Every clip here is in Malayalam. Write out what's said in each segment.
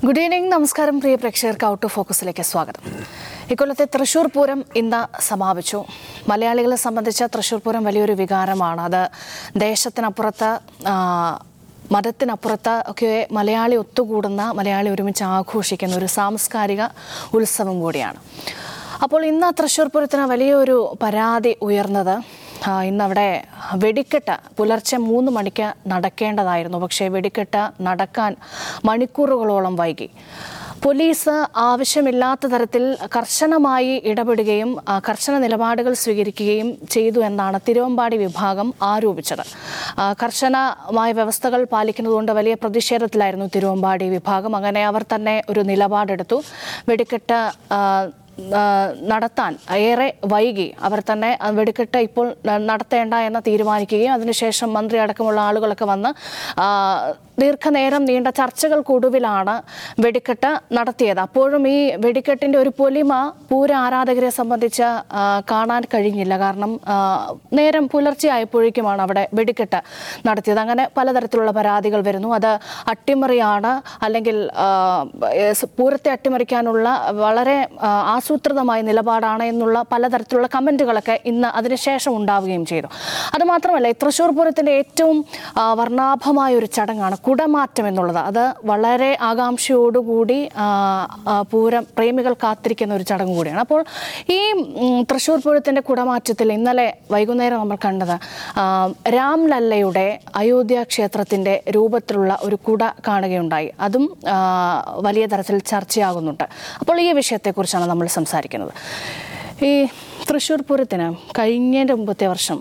ഗുഡ് ഈവനിങ് നമസ്കാരം പ്രിയ പ്രേക്ഷകർക്ക് ഔട്ട് ഓഫ് ഫോക്കസിലേക്ക് സ്വാഗതം ഇക്കൊല്ലത്തെ തൃശൂർ പൂരം ഇന്ന് സമാപിച്ചു മലയാളികളെ സംബന്ധിച്ച് തൃശൂർ പൂരം വലിയൊരു വികാരമാണ് അത് ദേശത്തിനപ്പുറത്ത് ആ, മതത്തിനപ്പുറത്ത് ഒക്കെ മലയാളി ഒത്തുകൂടുന്ന മലയാളി ഒരുമിച്ച് ആഘോഷിക്കുന്ന ഒരു സാംസ്കാരിക ഉത്സവം കൂടിയാണ് അപ്പോൾ ഇന്ന് തൃശ്ശൂർ പൂരത്തിന് വലിയൊരു പരാതി ഉയർന്നത് ആ, ഇന്നവിടെ വെടിക്കെട്ട് പുലർച്ചെ മൂന്ന് മണിക്ക് നടക്കേണ്ടതായിരുന്നു പക്ഷേ വെടിക്കെട്ട് നടക്കാൻ മണിക്കൂറുകളോളം വൈകി പോലീസ് ആവശ്യമില്ലാത്ത തരത്തിൽ കർശനമായി ഇടപെടുകയും ആ, കർശന നിലപാടുകൾ സ്വീകരിക്കുകയും ചെയ്തു എന്നാണ് തിരുവമ്പാടി വിഭാഗം ആരോപിച്ചത് ആ, കർശനമായ വ്യവസ്ഥകൾ പാലിക്കുന്നതുകൊണ്ട് വലിയ പ്രതിഷേധത്തിലായിരുന്നു തിരുവമ്പാടി വിഭാഗം അങ്ങനെ അവർ തന്നെ ഒരു നിലപാടെടുത്തു വെടിക്കെട്ട് ആ, ആ, നടത്താൻ ഏറെ വൈകി അവർ തന്നെ ആ വെടിക്കെട്ട് ഇപ്പോൾ ന- നടത്തേണ്ട എന്ന് തീരുമാനിക്കുകയും അതിനുശേഷം മന്ത്രി അടക്കമുള്ള ആളുകളൊക്കെ വന്ന് ആ, ദീർഘനേരം നീണ്ട ചർച്ചകൾക്കൊടുവിലാണ് വെടിക്കെട്ട് നടത്തിയത് അപ്പോഴും ഈ വെടിക്കെട്ടിന്റെ ഒരു പൊലിമ പൂര ആരാധകരെ സംബന്ധിച്ച് ആ, കാണാൻ കഴിഞ്ഞില്ല കാരണം ആ, നേരം പുലർച്ചെ ആയപ്പോഴേക്കുമാണ് അവിടെ വെടിക്കെട്ട് നടത്തിയത് അങ്ങനെ പലതരത്തിലുള്ള പരാതികൾ വരുന്നു അത് അട്ടിമറിയാണ് അല്ലെങ്കിൽ ആ, ഏസ് പൂരത്തെ അട്ടിമറിക്കാനുള്ള വളരെ ആ, ആസൂത്രിതമായ നിലപാടാണ് എന്നുള്ള പലതരത്തിലുള്ള കമന്റുകളൊക്കെ ഇന്ന് അതിനുശേഷം ഉണ്ടാവുകയും ചെയ്തു അതുമാത്രമല്ല ഈ തൃശ്ശൂർ പൂരത്തിന്റെ ഏറ്റവും ആ, വർണ്ണാഭമായ ഒരു ചടങ്ങാണ് കുടമാറ്റം എന്നുള്ളത് അത് വളരെ ആകാംക്ഷയോടുകൂടി ആ, ആ, പൂരം പ്രേമികൾ കാത്തിരിക്കുന്ന ഒരു ചടങ്ങ് കൂടിയാണ് അപ്പോൾ ഈ ഉം, തൃശ്ശൂർ പൂരത്തിന്റെ കുടമാറ്റത്തിൽ ഇന്നലെ വൈകുന്നേരം നമ്മൾ കണ്ടത് ആ, രാം ലല്ലയുടെ അയോധ്യ ക്ഷേത്രത്തിന്റെ രൂപത്തിലുള്ള ഒരു കുട കാണുകയുണ്ടായി അതും ആ, വലിയ തരത്തിൽ ചർച്ചയാകുന്നുണ്ട് അപ്പോൾ ഈ വിഷയത്തെക്കുറിച്ചാണ് നമ്മൾ സംസാരിക്കുന്നത് ഈ തൃശ്ശൂർ പൂരത്തിന് കഴിഞ്ഞതിൻ്റെ മുമ്പത്തെ വർഷം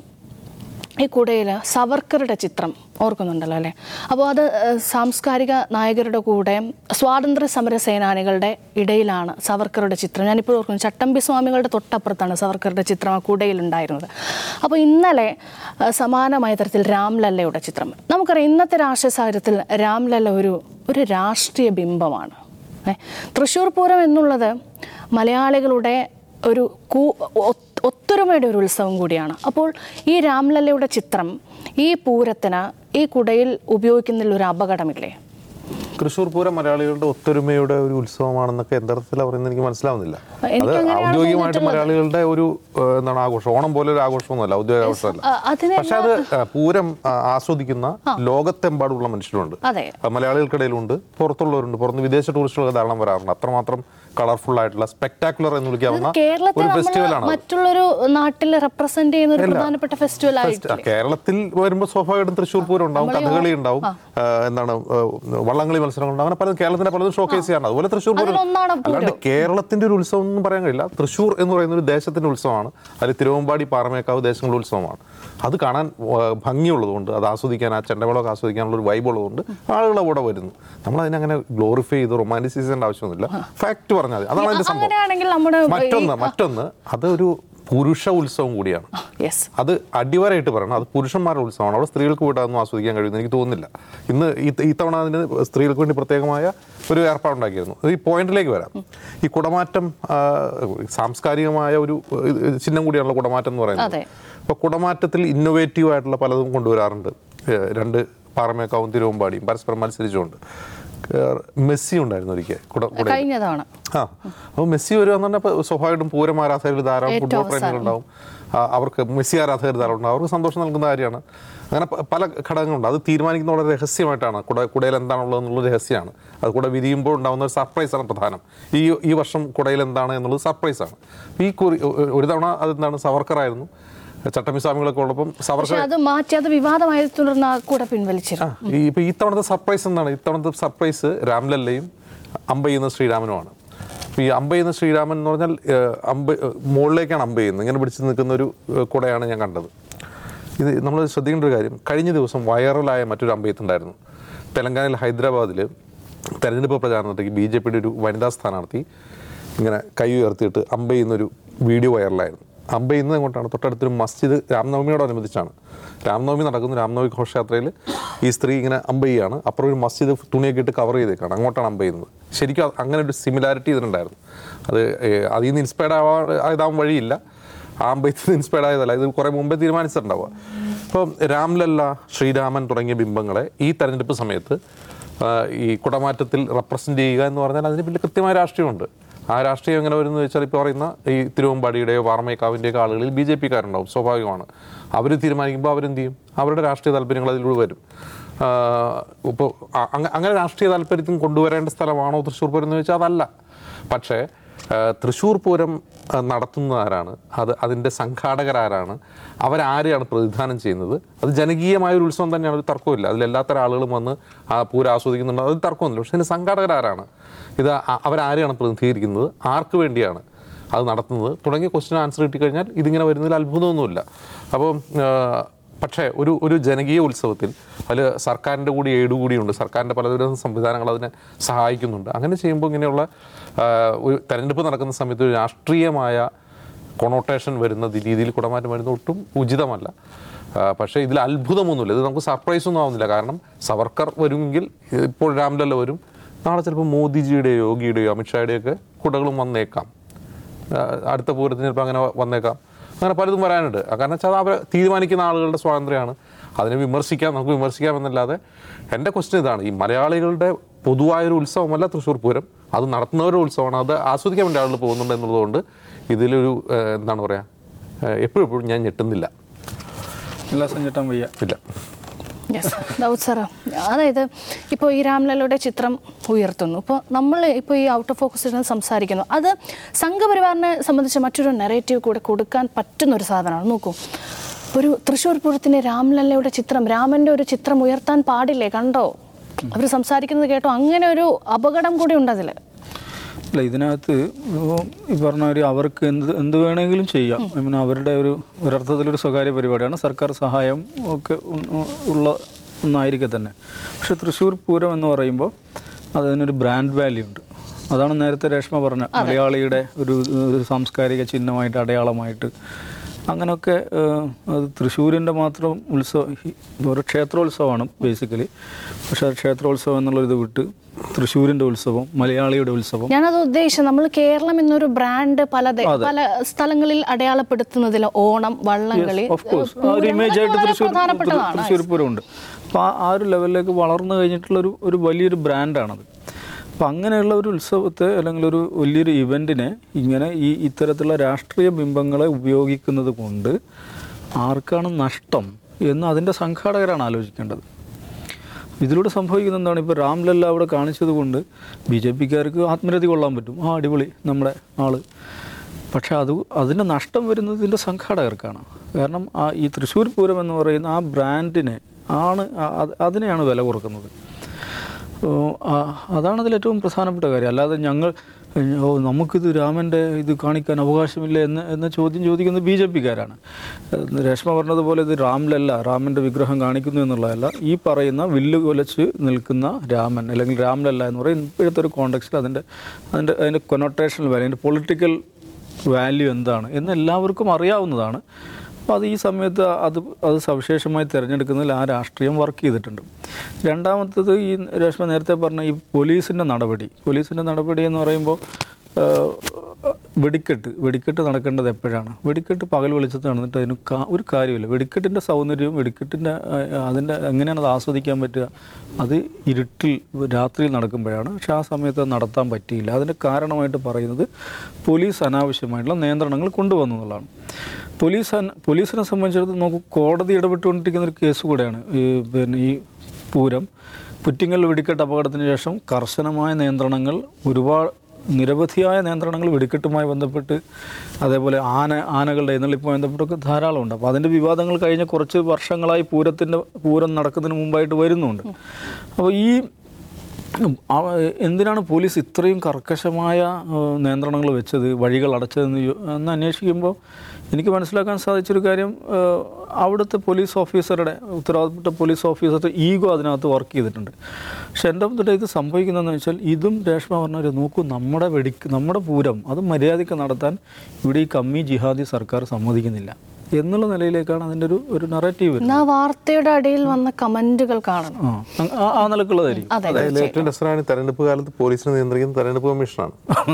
ഈ കുടയിൽ സവർക്കറുടെ ചിത്രം ഓർക്കുന്നുണ്ടല്ലോ അല്ലേ അപ്പോൾ അത് ഏഹ്, സാംസ്കാരിക നായകരുടെ കൂടെ സ്വാതന്ത്ര്യ സമര സേനാനികളുടെ ഇടയിലാണ് സവർക്കറുടെ ചിത്രം ഞാനിപ്പോൾ ഓർക്കുന്നു ചട്ടമ്പി സ്വാമികളുടെ തൊട്ടപ്പുറത്താണ് സവർക്കറുടെ ചിത്രം ആ കുടയിലുണ്ടായിരുന്നത് അപ്പോൾ ഇന്നലെ ഏഹ്, സമാനമായ തരത്തിൽ രാംലല്ലയുടെ ചിത്രം നമുക്കറിയാം ഇന്നത്തെ രാഷ്ട്രീയ സാഹചര്യത്തിൽ രാംലല്ല ഒരു ഒരു രാഷ്ട്രീയ ബിംബമാണ് ഏ, തൃശ്ശൂർ പൂരം എന്നുള്ളത് മലയാളികളുടെ ഒരു കൂ ഒ- ഒത്തൊരുമയുടെ ഒരു ഉത്സവം കൂടിയാണ് അപ്പോൾ ഈ രാംലല്ലയുടെ ചിത്രം ഈ പൂരത്തിന് ഈ കുടയിൽ ഉപയോഗിക്കുന്നതിൽ ഒരു അപകടമില്ലേ തൃശ്ശൂർ പൂരം മലയാളികളുടെ ഒത്തൊരുമയുടെ ഒരു ഉത്സവമാണെന്നൊക്കെ എന്തർത്ഥത്തിലാണ് പറയുന്നത് എനിക്ക് മനസ്സിലാവുന്നില്ല അത് എനിക്കങ്ങനെയാണ് ഔദ്യോഗികമായിട്ട് മലയാളികളുടെ ഒരു ഏഹ്, എന്താണ് ആഘോഷം ഓണം പോലെ ഒരു ആഘോഷമൊന്നുമല്ല ഔദ്യോഗിക ആഘോഷമല്ല ആ, അതിനെ പക്ഷെ അത് ഏഹ്, പൂരം ആ, ആസ്വദിക്കുന്ന ലോകത്തെമ്പാടുള്ള മനുഷ്യരുണ്ട് അതെ അത് മലയാളികൾക്കിടയിലുണ്ട് പുറത്തുള്ളവരുണ്ട് പുറത്ത് വിദേശ ടൂറിസ്റ്റുകൾ ധാരാളം വരാറുണ്ട് അത്രമാത്രം കളർഫുൾ ആയിട്ടുള്ള സ്പെക്ടാക്കുലർ എന്ന് വിളിക്കാവുന്ന കേരളത്തെ ഒരു നമ്മൾ ഫെസ്റ്റിവലാണ് മറ്റുള്ളൊരു നാട്ടിൽ റെപ്രസെന്റ് ചെയ്യുന്ന ഒരു പ്രധാനപ്പെട്ട ഫെസ്റ്റിവൽ ആയിട്ട് ആ, കേരളത്തിൽ വരുമ്പോൾ സ്വാഭാവികമായിട്ടും തൃശ്ശൂർ പൂരം ഉണ്ടാവും കഥകളി ഉണ്ടാവും ആ, എന്താണ് ആ, വള്ളംകളി മത്സരങ്ങൾ ഉണ്ടാവും അങ്ങനെ പല കേരളത്തിന്റെ പലതും ഷോക്കേസ് ചെയ്യാറുണ്ട് അതുപോലെ തൃശ്ശൂർ പൂരം അതിലൊന്നാണ് അല്ലാണ്ട് കേരളത്തിന്റെ ഒരു ഉത്സവം എന്ന് പറയാൻ കഴിയില്ല തൃശ്ശൂർ എന്ന് പറയുന്ന ഒരു ദേശത്തിന്റെ ഉത്സവമാണ് അതിൽ തിരുവമ്പാടി പാറമേക്കാവ് ദേശങ്ങളുടെ ഉത്സവമാണ് അത് കാണാൻ ആ, ഭംഗിയുള്ളതുകൊണ്ട് അത് ആസ്വദിക്കാൻ ആ ചെണ്ടകളൊക്കെ ആസ്വദിക്കാനുള്ള ഒരു വൈബ് ഉള്ളതുകൊണ്ട് ആളുകൾ അവിടെ വരുന്നു നമ്മൾ അതിനങ്ങനെ ഗ്ലോറിഫൈ ചെയ്ത് റൊമാൻറ്റിസൈസ് ചെയ്യേണ്ട ആവശ്യമൊന്നുമില്ല ഫാക്ട് പറഞ്ഞാൽ മതി അതാണ് അതിന്റെ സംഭവം അങ്ങനെയാണെങ്കിൽ നമ്മുടെ മറ്റൊന്ന് മറ്റൊന്ന് അതൊരു പുരുഷ ഉത്സവം കൂടിയാണ് യെസ് അത് അടിവരായിട്ട് പറയണം അത് പുരുഷന്മാരുടെ ഉത്സവമാണ് അവിടെ സ്ത്രീകൾക്ക് പോയിട്ട് അതൊന്നും ആസ്വദിക്കാൻ കഴിയുമെന്ന് എനിക്ക് തോന്നുന്നില്ല ഇന്ന് ഈ ഇത്തവണ അതിന് സ്ത്രീകൾക്ക് വേണ്ടി പ്രത്യേകമായ ഒരു ഏർപ്പാടുണ്ടാക്കിയിരുന്നു അത് ഈ പോയിന്റിലേക്ക് വരാം ഈ കുടമാറ്റം ആ, സാംസ്കാരികമായ ഒരു ഇത് ചിഹ്നം കൂടിയാണല്ലോ കുടമാറ്റം എന്ന് പറയുന്നത് അതെ. അപ്പോൾ കുടമാറ്റത്തിൽ ഇന്നോവേറ്റീവ് ആയിട്ടുള്ള പലതും കൊണ്ടുവരാറുണ്ട് ഏഹ് രണ്ട് പാറമേക്കാവും തിരുവമ്പാടിയും പരസ്പരം മത്സരിച്ചുകൊണ്ട് ഏഹ് മെസ്സി ഉണ്ടായിരുന്നു ഒരിക്കൽ കുട കുടയിൽ കഴിഞ്ഞ തവണ ആ അപ്പോൾ മെസ്സി വരുവാന്ന് പറഞ്ഞാൽ ഇപ്പോൾ സ്വാഭാവികമായിട്ടും പൂരം ആരാധകർ ധാരാളം ഏറ്റവും ഫുട്ബോൾ പ്രേമികൾ ഉണ്ടാവും ആ, അവർക്ക് മെസ്സി ആരാധകർ ധാരാളം ഉണ്ടാവും അവർക്ക് സന്തോഷം നൽകുന്ന കാര്യമാണ് അങ്ങനെ പ- പല ഘടകങ്ങളുണ്ട് അത് തീരുമാനിക്കുന്ന വളരെ രഹസ്യമായിട്ടാണ് കുട കുടയിൽ എന്താണുള്ളത് എന്നുള്ള രഹസ്യമാണ് അത് കുട വിരിയുമ്പോൾ ഉണ്ടാകുന്ന ഒരു സർപ്രൈസാണ് പ്രധാനം ഈ ഈ വർഷം കുടയിൽ എന്താണ് എന്നുള്ളത് സർപ്രൈസാണ് ഈ കുറി ഒ- ഒരു തവണ അതെന്താണ് സവർക്കറായിരുന്നു ചട്ടമ്പി സ്വാമികളൊക്കെ ഉള്ളപ്പം സവർക്കർ പക്ഷെ അത് മാറ്റി അത് വിവാദമായി തുടർന്ന് ആ കൂടെ പിൻവലിച്ചിരുന്നു ഈ ഇപ്പൊ ഇത്തവണത്തെ സർപ്രൈസ് എന്താണ് ഇത്തവണത്തെ സർപ്രൈസ് രാംലല്ലയും അമ്പ ചെയ്യുന്ന ശ്രീരാമനുമാണ് ഇപ്പൊ ഈ അമ്പ ചെയ്യുന്ന ശ്രീരാമൻ എന്ന് പറഞ്ഞാൽ ഏഹ്, അമ്പ ഏഹ്, മുകളിലേക്കാണ് അമ്പ ചെയ്യുന്നത് ഇങ്ങനെ പിടിച്ച് നിൽക്കുന്ന ഒരു ഏഹ്, കുടയാണ് ഞാൻ കണ്ടത് ഇത് നമ്മൾ ശ്രദ്ധിക്കേണ്ട ഒരു കാര്യം കഴിഞ്ഞ ദിവസം വൈറലായ മറ്റൊരു അമ്പയത്തുണ്ടായിരുന്നു തെലങ്കാനയിൽ ഹൈദരാബാദിൽ തെരഞ്ഞെടുപ്പ് പ്രചാരണത്തിലേക്ക് ബി ജെ പിയുടെ ഒരു വനിതാ സ്ഥാനാർത്ഥി ഇങ്ങനെ കൈ ഉയർത്തിയിട്ട് അമ്പ ചെയ്യുന്നൊരു വീഡിയോ വൈറലായിരുന്നു അമ്പ ചെയ്യുന്നത് എങ്ങോട്ടാണ് തൊട്ടടുത്തൊരു മസ്ജിദ് രാംനവമിയോടനുബന്ധിച്ചാണ് രാംനവമി നടക്കുന്ന രാംനവമി ഘോഷയാത്രയിൽ ഈ സ്ത്രീ ഇങ്ങനെ അമ്പ ചെയ്യാണ് അപ്പുറം ഒരു മസ്ജിദ് തുണിയൊക്കെ ഇട്ട് കവർ ചെയ്തേക്കാണ് അങ്ങോട്ടാണ് അമ്പ ചെയ്യുന്നത് ശരിക്കും അത് അങ്ങനെ ഒരു സിമിലാരിറ്റി ഇതിനുണ്ടായിരുന്നു അത് ഏഹ്, അതിൽ നിന്ന് ഇൻസ്പയർഡ് ആവാൻ ഇതാവാൻ വഴിയില്ല ആ അമ്പയത്തിൽ ഇൻസ്പയർഡ് ആയതല്ല ഇത് കുറേ മുമ്പേ തീരുമാനിച്ചിട്ടുണ്ടാവുക ഇപ്പം രാംലല്ല ശ്രീരാമൻ തുടങ്ങിയ ബിംബങ്ങളെ ഈ തെരഞ്ഞെടുപ്പ് സമയത്ത് ആ, ഈ കുടമാറ്റത്തിൽ റെപ്രസെൻ്റ് ചെയ്യുക എന്ന് പറഞ്ഞാൽ അതിന് പിന്നെ കൃത്യമായ രാഷ്ട്രീയമുണ്ട് ആ രാഷ്ട്രീയം എങ്ങനെ വരുന്നത് വെച്ചാൽ ഇപ്പോൾ പറയുന്ന ഈ തിരുവമ്പാടിയുടെയോ വാർമേക്കാവിൻ്റെയൊക്കെ ആളുകളിൽ ബി ജെ പിക്കാരുണ്ടാവും സ്വാഭാവികമാണ് അവർ തീരുമാനിക്കുമ്പോൾ അവരെന്ത് ചെയ്യും അവരുടെ രാഷ്ട്രീയ താല്പര്യങ്ങൾ അതിലൂടെ വരും ഇപ്പോൾ അങ്ങനെ രാഷ്ട്രീയ താല്പര്യത്തിന് കൊണ്ടുവരേണ്ട സ്ഥലമാണോ തൃശ്ശൂർ പൂരം എന്ന് വെച്ചാൽ അതല്ല പക്ഷേ ആ, തൃശ്ശൂർ പൂരം ആ, നടത്തുന്നത് ആരാണ് അത് അതിൻ്റെ സംഘാടകരാരാണ് അവരാരെയാണ് പ്രതിദാനം ചെയ്യുന്നത് അത് ജനകീയമായ ഒരു ഉത്സവം തന്നെയാണ് ഒരു തർക്കമില്ല അതിൽ എല്ലാത്തരം ആളുകളും വന്ന് ആ പൂരം ആസ്വദിക്കുന്നുണ്ട് അത് തർക്കമൊന്നുമില്ല പക്ഷേ അതിൻ്റെ സംഘാടകരാരാണ് ഇത് അ- അവരാരെയാണ് പ്രതിനിധീകരിക്കുന്നത് ആർക്ക് വേണ്ടിയാണ് അത് നടത്തുന്നത് തുടങ്ങിയ ക്വസ്റ്റ്യൻ ആൻസർ കിട്ടിക്കഴിഞ്ഞാൽ ഇതിങ്ങനെ വരുന്നതിൽ അത്ഭുതമൊന്നുമില്ല അപ്പം ആ, പക്ഷേ ഒരു ഒരു ജനകീയ ഉത്സവത്തിൽ അതിൽ സർക്കാരിൻ്റെ കൂടി ഏട് കൂടിയുണ്ട് സർക്കാരിൻ്റെ പലതരം സംവിധാനങ്ങൾ അതിനെ സഹായിക്കുന്നുണ്ട് അങ്ങനെ ചെയ്യുമ്പോൾ ഇങ്ങനെയുള്ള ആ, ഒരു തെരഞ്ഞെടുപ്പ് നടക്കുന്ന സമയത്ത് ഒരു രാഷ്ട്രീയമായ കൊണോട്ടേഷൻ വരുന്ന രീതിയിൽ കുടമാറ്റം വരുന്ന ഒട്ടും ഉചിതമല്ല ആ, പക്ഷേ ഇതിൽ അത്ഭുതമൊന്നുമില്ല ഇത് നമുക്ക് സർപ്രൈസ് ഒന്നും ആവുന്നില്ല കാരണം സവർക്കർ വരുമെങ്കിൽ ഇപ്പോൾ രാംലല്ല വരും നാളെ ചിലപ്പോൾ മോദിജിയുടെയോ യോഗിയുടെയോ അമിത്ഷായുടെയോ ഒക്കെ കുടകളും വന്നേക്കാം ആ, അടുത്ത പൂരത്തിന് ചിലപ്പോൾ അങ്ങനെ വന്നേക്കാം അങ്ങനെ പലതും വരാനുണ്ട് ആ, കാരണം വെച്ചാൽ അവർ തീരുമാനിക്കുന്ന ആളുകളുടെ സ്വാതന്ത്ര്യമാണ് അതിനെ വിമർശിക്കാം നമുക്ക് വിമർശിക്കാം എന്നല്ലാതെ എൻ്റെ ക്വസ്റ്റ്യൻ ഇതാണ് ഈ മലയാളികളുടെ പൊതുവായൊരു ഉത്സവമല്ല തൃശ്ശൂർ പൂരം അത് നടത്തുന്നവരുടെ ഉത്സവമാണ് അത് ആസ്വദിക്കാൻ വേണ്ടി ആളുകൾ പോകുന്നുണ്ട് എന്നുള്ളതുകൊണ്ട് ഇതിലൊരു ആ, എന്താണ് പറയുക എപ്പോഴും എപ്പോഴും ഞാൻ ഞെട്ടുന്നില്ല എല്ലാ സഞ്ചേട്ടൻ വയ്യ ഇല്ല യെസ് ദൗത് സാറ് അതായത് ഇപ്പോൾ ഈ രാംലല്ലയുടെ ചിത്രം ഉയർത്തുന്നു ഇപ്പോൾ നമ്മൾ ഇപ്പോൾ ഈ ഔട്ട് ഓഫ് ഫോക്കസിൽ നിന്ന് സംസാരിക്കുന്നു അത് സംഘപരിവാറിനെ സംബന്ധിച്ച് മറ്റൊരു നെറേറ്റീവ് കൂടെ കൊടുക്കാൻ പറ്റുന്ന ഒരു സാധനമാണ് നോക്കൂ ഒരു തൃശ്ശൂർ പൂരത്തിന് രാംലല്ലയുടെ ചിത്രം രാമൻ്റെ ഒരു ചിത്രം ഉയർത്താൻ പാടില്ലേ കണ്ടോ അവർ സംസാരിക്കുന്നത് കേട്ടോ അങ്ങനെ ഒരു അപകടം കൂടി ഉണ്ട് അതിൽ അല്ല ഇതിനകത്ത് ഇപ്പൊ ഈ പറഞ്ഞ ഒരു അവർക്ക് എന്ത് എന്ത് വേണമെങ്കിലും ചെയ്യാം ഐ മീൻ അവരുടെ ഒരു ഒരർത്ഥത്തിലൊരു സ്വകാര്യ പരിപാടിയാണ് സർക്കാർ സഹായം ഒക്കെ ഉ- ഉള്ള ഒന്നായിരിക്കെ തന്നെ പക്ഷെ തൃശ്ശൂർ പൂരം എന്ന് പറയുമ്പോൾ അതിനൊരു ബ്രാൻഡ് വാല്യൂ ഉണ്ട് അതാണ് നേരത്തെ രേഷ്മ പറഞ്ഞ മലയാളിയുടെ ഒരു ഒരു സാംസ്കാരിക ചിഹ്നമായിട്ട് അടയാളമായിട്ട് അങ്ങനെയൊക്കെ ഏഹ്, അത് തൃശ്ശൂരിൻ്റെ മാത്രം ഉത്സവം ഈ ഒരു ക്ഷേത്രോത്സവമാണ് ബേസിക്കലി പക്ഷേ ആ ക്ഷേത്രോത്സവം എന്നുള്ളൊരിത് വിട്ട് തൃശ്ശൂരിൻ്റെ ഉത്സവം മലയാളിയുടെ ഉത്സവം ഞാനത് ഉദ്ദേശിച്ചത് നമ്മൾ കേരളം എന്നൊരു ബ്രാൻഡ് പല ദേ- പല സ്ഥലങ്ങളിൽ അടയാളപ്പെടുത്തുന്നതിൽ ഓണം വള്ളംകളി ഓഫ് കോഴ്സ് ആ ഒരു പൂരങ്ങൾ ഇമേജ് ആയിട്ട് വളരെ തൃശ്ശൂർ പ്രധാനപ്പെട്ടതാണ് തൃശ്ശൂർ പൂരം ഉണ്ട് അപ്പോൾ ആ ആ ഒരു ലെവലിലേക്ക് വളർന്നു കഴിഞ്ഞിട്ടുള്ള ഒരു ഒരു വലിയൊരു ബ്രാൻഡാണത് അപ്പം അങ്ങനെയുള്ള ഒരു ഉത്സവത്തെ അല്ലെങ്കിൽ ഒരു വലിയൊരു ഇവൻറ്റിനെ ഇങ്ങനെ ഈ ഇത്തരത്തിലുള്ള രാഷ്ട്രീയ ബിംബങ്ങളെ ഉപയോഗിക്കുന്നത് കൊണ്ട് ആർക്കാണ് നഷ്ടം എന്ന് അതിൻ്റെ സംഘാടകരാണ് ആലോചിക്കേണ്ടത് ഇതിലൂടെ സംഭവിക്കുന്നത് എന്താണ് ഇപ്പോൾ രാംലല്ല അവിടെ കാണിച്ചത് കൊണ്ട് ബി ജെ പിക്കാർക്ക് ആത്മരതി കൊള്ളാൻ പറ്റും ആ അടിപൊളി നമ്മുടെ ആള് പക്ഷെ അത് അതിൻ്റെ നഷ്ടം വരുന്നത് ഇതിൻ്റെ സംഘാടകർക്കാണ് കാരണം ആ ഈ തൃശ്ശൂർ പൂരം എന്ന് പറയുന്ന ആ ബ്രാൻഡിനെ ആണ് ആ- അത് അതിനെയാണ് വില കുറക്കുന്നത് ഓ, ആ, അതാണ് അതിൽ ഏറ്റവും പ്രധാനപ്പെട്ട കാര്യം അല്ലാതെ ഞങ്ങൾ ഓ നമുക്കിത് രാമൻ്റെ ഇത് കാണിക്കാൻ അവകാശമില്ല എന്ന് എന്ന ചോദ്യം ചോദിക്കുന്നത് ബി ജെ പിക്കാരാണ് രേഷ്മ പറഞ്ഞതുപോലെ ഇത് രാമിലല്ല രാമൻ്റെ വിഗ്രഹം കാണിക്കുന്നു എന്നുള്ളതല്ല ഈ പറയുന്ന വില്ല് കൊലച്ച് നിൽക്കുന്ന രാമൻ അല്ലെങ്കിൽ രാമലല്ല എന്ന് പറയും ഇപ്പോഴത്തെ ഒരു കോണ്ടക്സ്റ്റിൽ അതിൻ്റെ അതിൻ്റെ അതിൻ്റെ കൊനോട്ടേഷണൽ വാല്യൂ അതിൻ്റെ പൊളിറ്റിക്കൽ വാല്യൂ എന്താണ് എന്ന് എല്ലാവർക്കും അറിയാവുന്നതാണ് അപ്പോൾ അത് ഈ സമയത്ത് അത് അത് സവിശേഷമായി തിരഞ്ഞെടുക്കുന്നതിൽ ആ രാഷ്ട്രീയം വർക്ക് ചെയ്തിട്ടുണ്ട് രണ്ടാമത്തത് ഈ രേഷ്മ നേരത്തെ പറഞ്ഞ ഈ പോലീസിൻ്റെ നടപടി പോലീസിൻ്റെ നടപടി എന്ന് പറയുമ്പോൾ ആ, വെടിക്കെട്ട് വെടിക്കെട്ട് നടക്കേണ്ടത് എപ്പോഴാണ് വെടിക്കെട്ട് പകൽ വെളിച്ചത്ത് നടന്നിട്ട് അതിന് കാ- ഒരു കാര്യമില്ല വെടിക്കെട്ടിൻ്റെ സൗന്ദര്യവും വെടിക്കെട്ടിൻ്റെ ആ, അതിൻ്റെ എങ്ങനെയാണ് അത് ആസ്വദിക്കാൻ പറ്റുക അത് ഇരുട്ടിൽ രാത്രിയിൽ നടക്കുമ്പോഴാണ് പക്ഷെ ആ സമയത്ത് അത് നടത്താൻ പറ്റിയില്ല അതിൻ്റെ കാരണമായിട്ട് പറയുന്നത് പോലീസ് അനാവശ്യമായിട്ടുള്ള നിയന്ത്രണങ്ങൾ കൊണ്ടുവന്നു എന്നുള്ളതാണ് പോലീസ് അന- പോലീസിനെ സംബന്ധിച്ചിടത്തോളം നമുക്ക് കോടതി ഇടപെട്ടുകൊണ്ടിരിക്കുന്ന ഒരു കേസ് കൂടെയാണ് ഈ പിന്നെ ഈ പൂരം പുറ്റിങ്ങൽ വെടിക്കെട്ട് അപകടത്തിന് ശേഷം കർശനമായ നിയന്ത്രണങ്ങൾ ഒരുപാട് നിരവധിയായ നിയന്ത്രണങ്ങൾ വെടിക്കെട്ടുമായി ബന്ധപ്പെട്ട് അതേപോലെ ആന ആനകളുടെ എഴുന്നള്ളിപ്പുമായി ബന്ധപ്പെട്ടൊക്കെ ധാരാളം ഉണ്ട് അപ്പോൾ അതിൻ്റെ വിവാദങ്ങൾ കഴിഞ്ഞ കുറച്ച് വർഷങ്ങളായി പൂരത്തിൻ്റെ പൂരം നടക്കുന്നതിന് മുമ്പായിട്ട് വരുന്നുണ്ട് അപ്പോൾ ഈ അവ എന്തിനാണ് പോലീസ് ഇത്രയും കർക്കശമായ ഏഹ്, നിയന്ത്രണങ്ങൾ വെച്ചത് വഴികൾ അടച്ചതെന്ന് യോ- എന്ന് അന്വേഷിക്കുമ്പോൾ എനിക്ക് മനസ്സിലാക്കാൻ സാധിച്ചൊരു കാര്യം ഏഹ്, അവിടുത്തെ പോലീസ് ഓഫീസറുടെ ഉത്തരവാദിത്തപ്പെട്ട പോലീസ് ഓഫീസറുടെ ഈഗോ അതിനകത്ത് വർക്ക് ചെയ്തിട്ടുണ്ട് പക്ഷെ എൻ്റെ മുന്നിട്ട് ഇത് സംഭവിക്കുന്നതെന്ന് വെച്ചാൽ ഇതും രേഷ്മ പറഞ്ഞവർ നോക്കൂ നമ്മുടെ വെടിക്ക് നമ്മുടെ പൂരം അത് മര്യാദയ്ക്ക് നടത്താൻ ഇവിടെ ഈ കമ്മി ജിഹാദി സർക്കാർ സമ്മതിക്കുന്നില്ല എന്നുള്ള നിലയിലേക്കാണ് അതിൻ്റെ ഒരു ഒരു നറേറ്റീവ് വരുന്നത് എന്നാ വാർത്തയുടെ അടിയിൽ വന്ന കമന്റുകൾ കാണണം ആ അങ് ആ- ആ നിലക്കുള്ളതായിരിക്കും അതെ അതിൽ ഏറ്റവും രസമാണ് തെരഞ്ഞെടുപ്പ് കാലത്ത് പോലീസിനെ നിയന്ത്രിക്കുന്ന തെരഞ്ഞെടുപ്പ് കമ്മീഷനാണ്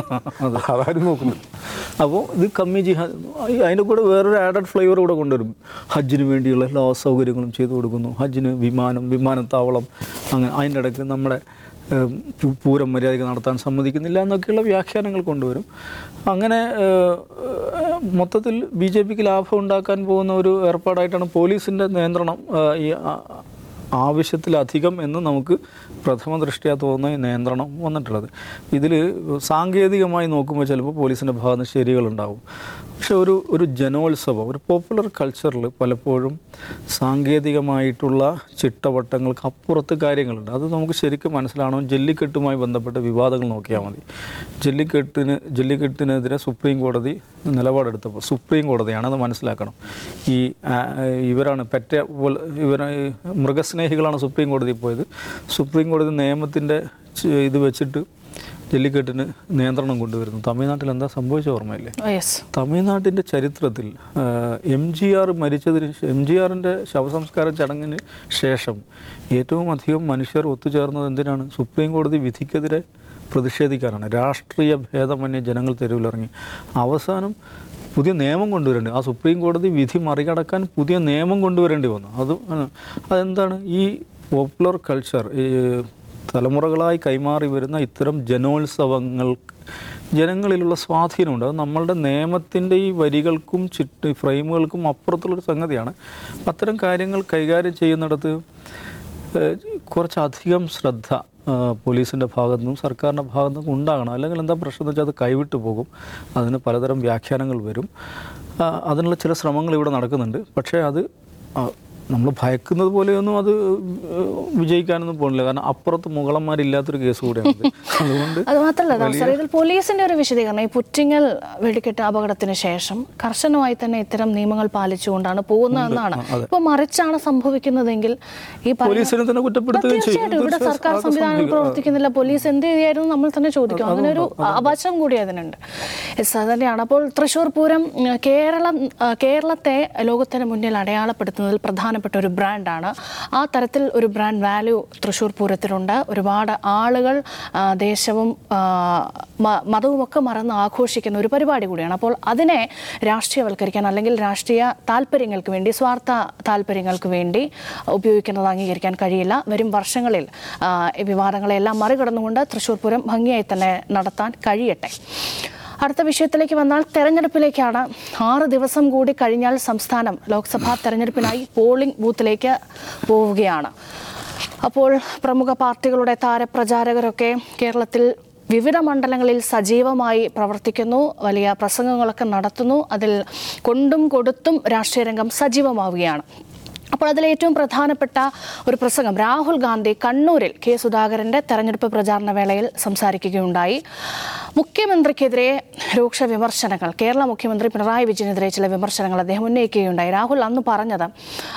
അതാരും നോക്കുന്നു അപ്പോൾ ഇത് കമ്മി ജിഹാദ് അതിൻ്റെ കൂടെ വേറൊരു ആഡഡ് ഫ്ലേവർ കൂടെ കൊണ്ടുവരും ഹജ്ജിന് വേണ്ടിയുള്ള എല്ലാ സൗകര്യങ്ങളും ചെയ്തു കൊടുക്കുന്നു ഹജ്ജിന് വിമാനം വിമാനത്താവളം അങ്ങനെ അതിൻ്റെ ഇടയ്ക്ക് നമ്മുടെ ഏം, പൂ- പൂരം മര്യാദയ്ക്ക് നടത്താൻ സമ്മതിക്കുന്നില്ല എന്നൊക്കെയുള്ള വ്യാഖ്യാനങ്ങൾ കൊണ്ടുവരും അങ്ങനെ ഏഹ്, ഏഹ്, മൊത്തത്തിൽ ബി ജെ പിക്ക് ലാഭം ഉണ്ടാക്കാൻ പോകുന്ന ഒരു ഏർപ്പാടായിട്ടാണ് പോലീസിൻ്റെ നിയന്ത്രണം ഏഹ്, ഈ ആ- ആവശ്യത്തിലധികം എന്ന് നമുക്ക് പ്രഥമ ദൃഷ്ടിയാ തോന്നുന്ന ഈ നിയന്ത്രണം വന്നിട്ടുള്ളത് ഇതിൽ സാങ്കേതികമായി നോക്കുമ്പോൾ ചിലപ്പോൾ പോലീസിൻ്റെ ഭാഗത്ത് നിന്ന് ശരികളുണ്ടാവും പക്ഷെ ഒരു ഒരു ജനോത്സവം ഒരു പോപ്പുലർ കൾച്ചറിൽ പലപ്പോഴും സാങ്കേതികമായിട്ടുള്ള ചിട്ടവട്ടങ്ങൾക്ക് അപ്പുറത്ത് കാര്യങ്ങളുണ്ട് അത് നമുക്ക് ശരിക്കും മനസ്സിലാവണം ജല്ലിക്കെട്ടുമായി ബന്ധപ്പെട്ട വിവാദങ്ങൾ നോക്കിയാൽ മതി ജല്ലിക്കെട്ടിന് ജല്ലിക്കെട്ടിനെതിരെ സുപ്രീം കോടതി നിലപാടെടുത്തപ്പോൾ സുപ്രീം കോടതിയാണ് അത് മനസ്സിലാക്കണം ഈ ആ, ഇവരാണ് പെറ്റ പോലെ ഇവർ മൃഗസ്നേഹികളാണ് സുപ്രീം കോടതിയിൽ പോയത് സുപ്രീം കോടതി നിയമത്തിൻ്റെ ച്- ഇത് വെച്ചിട്ട് ജല്ലിക്കെട്ടിന് നിയന്ത്രണം കൊണ്ടുവരുന്നു തമിഴ്നാട്ടിൽ എന്താ സംഭവിച്ച ഓർമ്മയില്ലേ യെസ് തമിഴ്നാട്ടിൻ്റെ ചരിത്രത്തിൽ എം ജി ആർ മരിച്ചതിന് എം ജി ആറിൻ്റെ ശവസംസ്കാര ചടങ്ങിന് ശേഷം ഏറ്റവും അധികം മനുഷ്യർ ഒത്തുചേർന്നത് എന്തിനാണ് സുപ്രീം കോടതി വിധിക്കെതിരെ പ്രതിഷേധിക്കാനാണ് രാഷ്ട്രീയ ഭേദമന്യേ ജനങ്ങൾ തെരുവിലിറങ്ങി അവസാനം പുതിയ നിയമം കൊണ്ടുവരേണ്ടി ആ സുപ്രീം കോടതി വിധി മറികടക്കാൻ പുതിയ നിയമം കൊണ്ടുവരേണ്ടി വന്നു അത് ആണ്. അതെന്താണ് ഈ പോപ്പുലർ കൾച്ചർ ഈ തലമുറകളായി കൈമാറി വരുന്ന ഇത്തരം ജനോത്സവങ്ങൾ ജനങ്ങളിലുള്ള സ്വാധീനമുണ്ട് അത് നമ്മളുടെ നിയമത്തിൻ്റെ ഈ വരികൾക്കും ചുറ്റ് ഫ്രെയിമുകൾക്കും അപ്പുറത്തുള്ളൊരു സംഗതിയാണ് അത്തരം കാര്യങ്ങൾ കൈകാര്യം ചെയ്യുന്നിടത്ത് ഏഹ്, കുറച്ചധികം ശ്രദ്ധ പോലീസിൻ്റെ ഭാഗത്തു നിന്നും സർക്കാരിൻ്റെ ഭാഗത്തു നിന്നും ഉണ്ടാകണം അല്ലെങ്കിൽ എന്താ പ്രശ്നം എന്ന് വെച്ചാൽ അത് കൈവിട്ടു പോകും അതിന് പലതരം വ്യാഖ്യാനങ്ങൾ വരും ആ, അതിനുള്ള ചില ശ്രമങ്ങൾ ഇവിടെ നടക്കുന്നുണ്ട് പക്ഷേ അത് നമ്മൾ ഭയക്കുന്നത് പോലെയൊന്നും അത് ഏഹ്, വിജയിക്കാനൊന്നും പോകുന്നില്ല കാരണം അപ്പുറത്ത് മുകളന്മാരില്ലാത്തൊരു കേസ് കൂടെയാണ് ഇത്. അതുകൊണ്ട് അത് മാത്രമല്ല ദാസർ ഇതിൽ പോലീസിന്റെ ഒരു വിശദീകരണം ഈ പുറ്റിങ്ങൽ വെടിക്കെട്ട് അപകടത്തിന് ശേഷം കർശനമായി തന്നെ ഇത്തരം നിയമങ്ങൾ പാലിച്ചുകൊണ്ടാണ് പോകുന്നതെന്നാണ് ഇപ്പൊ മറിച്ചാണ് സംഭവിക്കുന്നതെങ്കിൽ ഈ പറയുന്ന- പോലീസിനെ തന്നെ കുറ്റപ്പെടുത്തുകയും ചെയ്യും. തീർച്ചയായിട്ടും ഇവിടെ ഇത് സർക്കാർ ആകെ സംവിധാനം സംഭവിക്കും. പ്രവർത്തിക്കുന്നില്ല പോലീസ് എന്ത് ചെയ്യായിരുന്നു നമ്മൾ തന്നെ ചോദിക്കും അങ്ങനെ ഒരു അപചം കൂടി അതിനുണ്ട് യെസ് അത് തന്നെയാണ് അപ്പോൾ തൃശ്ശൂർ പൂരം ഉം, കേരളം ആ, കേരളത്തെ ലോകത്തിന് മുന്നിൽ അടയാളപ്പെടുത്തുന്നതിൽ പ്രധാനപ്പെട്ട ഒരു ബ്രാൻഡാണ് ആ തരത്തിൽ ഒരു ബ്രാൻഡ് വാല്യൂ തൃശ്ശൂർ പൂരത്തിനുണ്ട് ഒരുപാട് ആളുകൾ ആ, ദേശവും ആ, മ- മതവുമൊക്കെ മറന്ന് ആഘോഷിക്കുന്ന ഒരു പരിപാടി കൂടിയാണ് അപ്പോൾ അതിനെ രാഷ്ട്രീയവൽക്കരിക്കാൻ അല്ലെങ്കിൽ രാഷ്ട്രീയ താല്പര്യങ്ങൾക്ക് വേണ്ടി സ്വാർത്ഥ താല്പര്യങ്ങൾക്ക് വേണ്ടി ഉപയോഗിക്കുന്നത് അംഗീകരിക്കാൻ കഴിയില്ല വരും വർഷങ്ങളിൽ ആ, ഈ വിവാദങ്ങളെല്ലാം മറികടന്നുകൊണ്ട് തൃശ്ശൂർ പൂരം ഭംഗിയായി തന്നെ നടത്താൻ കഴിയട്ടെ അടുത്ത വിഷയത്തിലേക്ക് വന്നാൽ തെരഞ്ഞെടുപ്പിലേക്കാണ് ആറ് ദിവസം കൂടി കഴിഞ്ഞാൽ സംസ്ഥാനം ലോക്സഭാ തെരഞ്ഞെടുപ്പിനായി പോളിംഗ് ബൂത്തിലേക്ക് പോവുകയാണ് അപ്പോൾ പ്രമുഖ പാർട്ടികളുടെ താരപ്രചാരകരൊക്കെ കേരളത്തിൽ വിവിധ മണ്ഡലങ്ങളിൽ സജീവമായി പ്രവർത്തിക്കുന്നു വലിയ പ്രസംഗങ്ങളൊക്കെ നടത്തുന്നു അതിൽ കൊണ്ടും കൊടുത്തും രാഷ്ട്രീയ രംഗം സജീവമാവുകയാണ് അപ്പോൾ അതിൽ ഏറ്റവും പ്രധാനപ്പെട്ട ഒരു പ്രസംഗം രാഹുൽ ഗാന്ധി കണ്ണൂരിൽ കെ സുധാകരന്റെ തെരഞ്ഞെടുപ്പ് പ്രചാരണ വേളയിൽ സംസാരിക്കുകയുണ്ടായി മുഖ്യമന്ത്രിക്കെതിരെ രൂക്ഷ വിമർശനങ്ങൾ കേരള മുഖ്യമന്ത്രി പിണറായി വിജയനെതിരെ ചില വിമർശനങ്ങൾ അദ്ദേഹം ഉന്നയിക്കുകയുണ്ടായി രാഹുൽ അന്ന് പറഞ്ഞത്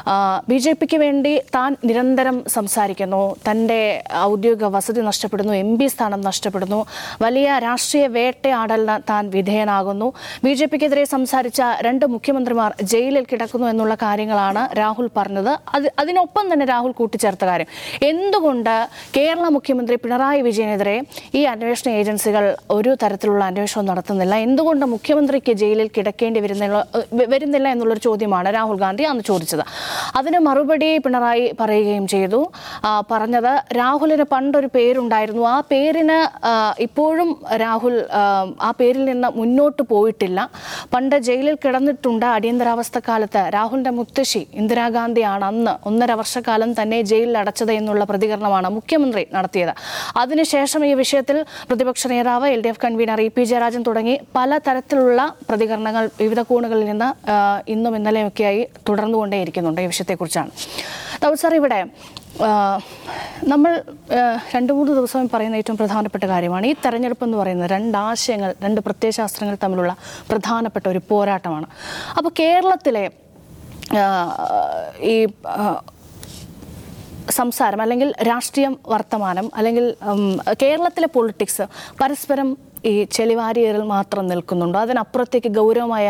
ബി ജെ പിക്ക് വേണ്ടി താൻ നിരന്തരം സംസാരിക്കുന്നു തൻ്റെ ഔദ്യോഗിക വസതി നഷ്ടപ്പെടുന്നു എം പി സ്ഥാനം നഷ്ടപ്പെടുന്നു വലിയ രാഷ്ട്രീയ വേട്ടയാടലിന് താൻ വിധേയനാകുന്നു ബി ജെ പിക്കെതിരെ സംസാരിച്ച രണ്ട് മുഖ്യമന്ത്രിമാർ ജയിലിൽ കിടക്കുന്നു എന്നുള്ള കാര്യങ്ങളാണ് രാഹുൽ പറഞ്ഞത് അത് അതിനൊപ്പം തന്നെ രാഹുൽ കൂട്ടിച്ചേർത്ത കാര്യം എന്തുകൊണ്ട് കേരള മുഖ്യമന്ത്രി പിണറായി വിജയനെതിരെ ഈ അന്വേഷണ ഏജൻസികൾ ഒരു തരത്തിലുള്ള അന്വേഷണം നടത്തുന്നില്ല എന്തുകൊണ്ട് മുഖ്യമന്ത്രിക്ക് ജയിലിൽ കിടക്കേണ്ടി വരുന്നില്ല വരുന്നില്ല എന്നുള്ളൊരു ചോദ്യമാണ് രാഹുൽ ഗാന്ധി അന്ന് ചോദിച്ചത് അതിന് മറുപടി പിണറായി പറയുകയും ചെയ്തു ആ, പറഞ്ഞത് രാഹുലിന് പണ്ടൊരു പേരുണ്ടായിരുന്നു ആ പേരിന് ആ, ഇപ്പോഴും രാഹുൽ ആ, ആ പേരിൽ നിന്ന് മുന്നോട്ട് പോയിട്ടില്ല പണ്ട് ജയിലിൽ കിടന്നിട്ടുണ്ട് അടിയന്തരാവസ്ഥ കാലത്ത് രാഹുലിന്റെ മുത്തശ്ശി ഇന്ദിരാഗാന്ധിയാണ് അന്ന് ഒന്നര വർഷക്കാലം തന്നെ ജയിലിൽ അടച്ചത് എന്നുള്ള പ്രതികരണമാണ് മുഖ്യമന്ത്രി നടത്തിയത് അതിനുശേഷം ഈ വിഷയത്തിൽ പ്രതിപക്ഷ നേതാവ് L D F convener E P Jayarajan തുടങ്ങി പല തരത്തിലുള്ള പ്രതികരണങ്ങൾ വിവിധ കോണുകളിൽ നിന്ന് ആ, ഇന്നും ഇന്നലെയൊക്കെയായി തുടർന്നുകൊണ്ടേയിരിക്കുന്നുണ്ട് ഈ വിഷയത്തെക്കുറിച്ചാണ് ദൗത് സാർ ഇവിടെ ആ, നമ്മൾ ആ, രണ്ട് മൂന്ന് ദിവസം പറയുന്ന ഏറ്റവും പ്രധാനപ്പെട്ട കാര്യമാണ് ഈ തെരഞ്ഞെടുപ്പ് എന്ന് പറയുന്നത് രണ്ട് ആശയങ്ങൾ രണ്ട് പ്രത്യയശാസ്ത്രങ്ങൾ തമ്മിലുള്ള പ്രധാനപ്പെട്ട ഒരു പോരാട്ടമാണ് അപ്പോൾ കേരളത്തിലെ ആ, ഈ ആ, സംസാരം അല്ലെങ്കിൽ രാഷ്ട്രീയം വർത്തമാനം അല്ലെങ്കിൽ ഉം, കേരളത്തിലെ പൊളിറ്റിക്സ് പരസ്പരം ഈ ചെളിവാരിയറിൽ മാത്രം നിൽക്കുന്നുണ്ടോ അതിനപ്പുറത്തേക്ക് ഗൗരവമായ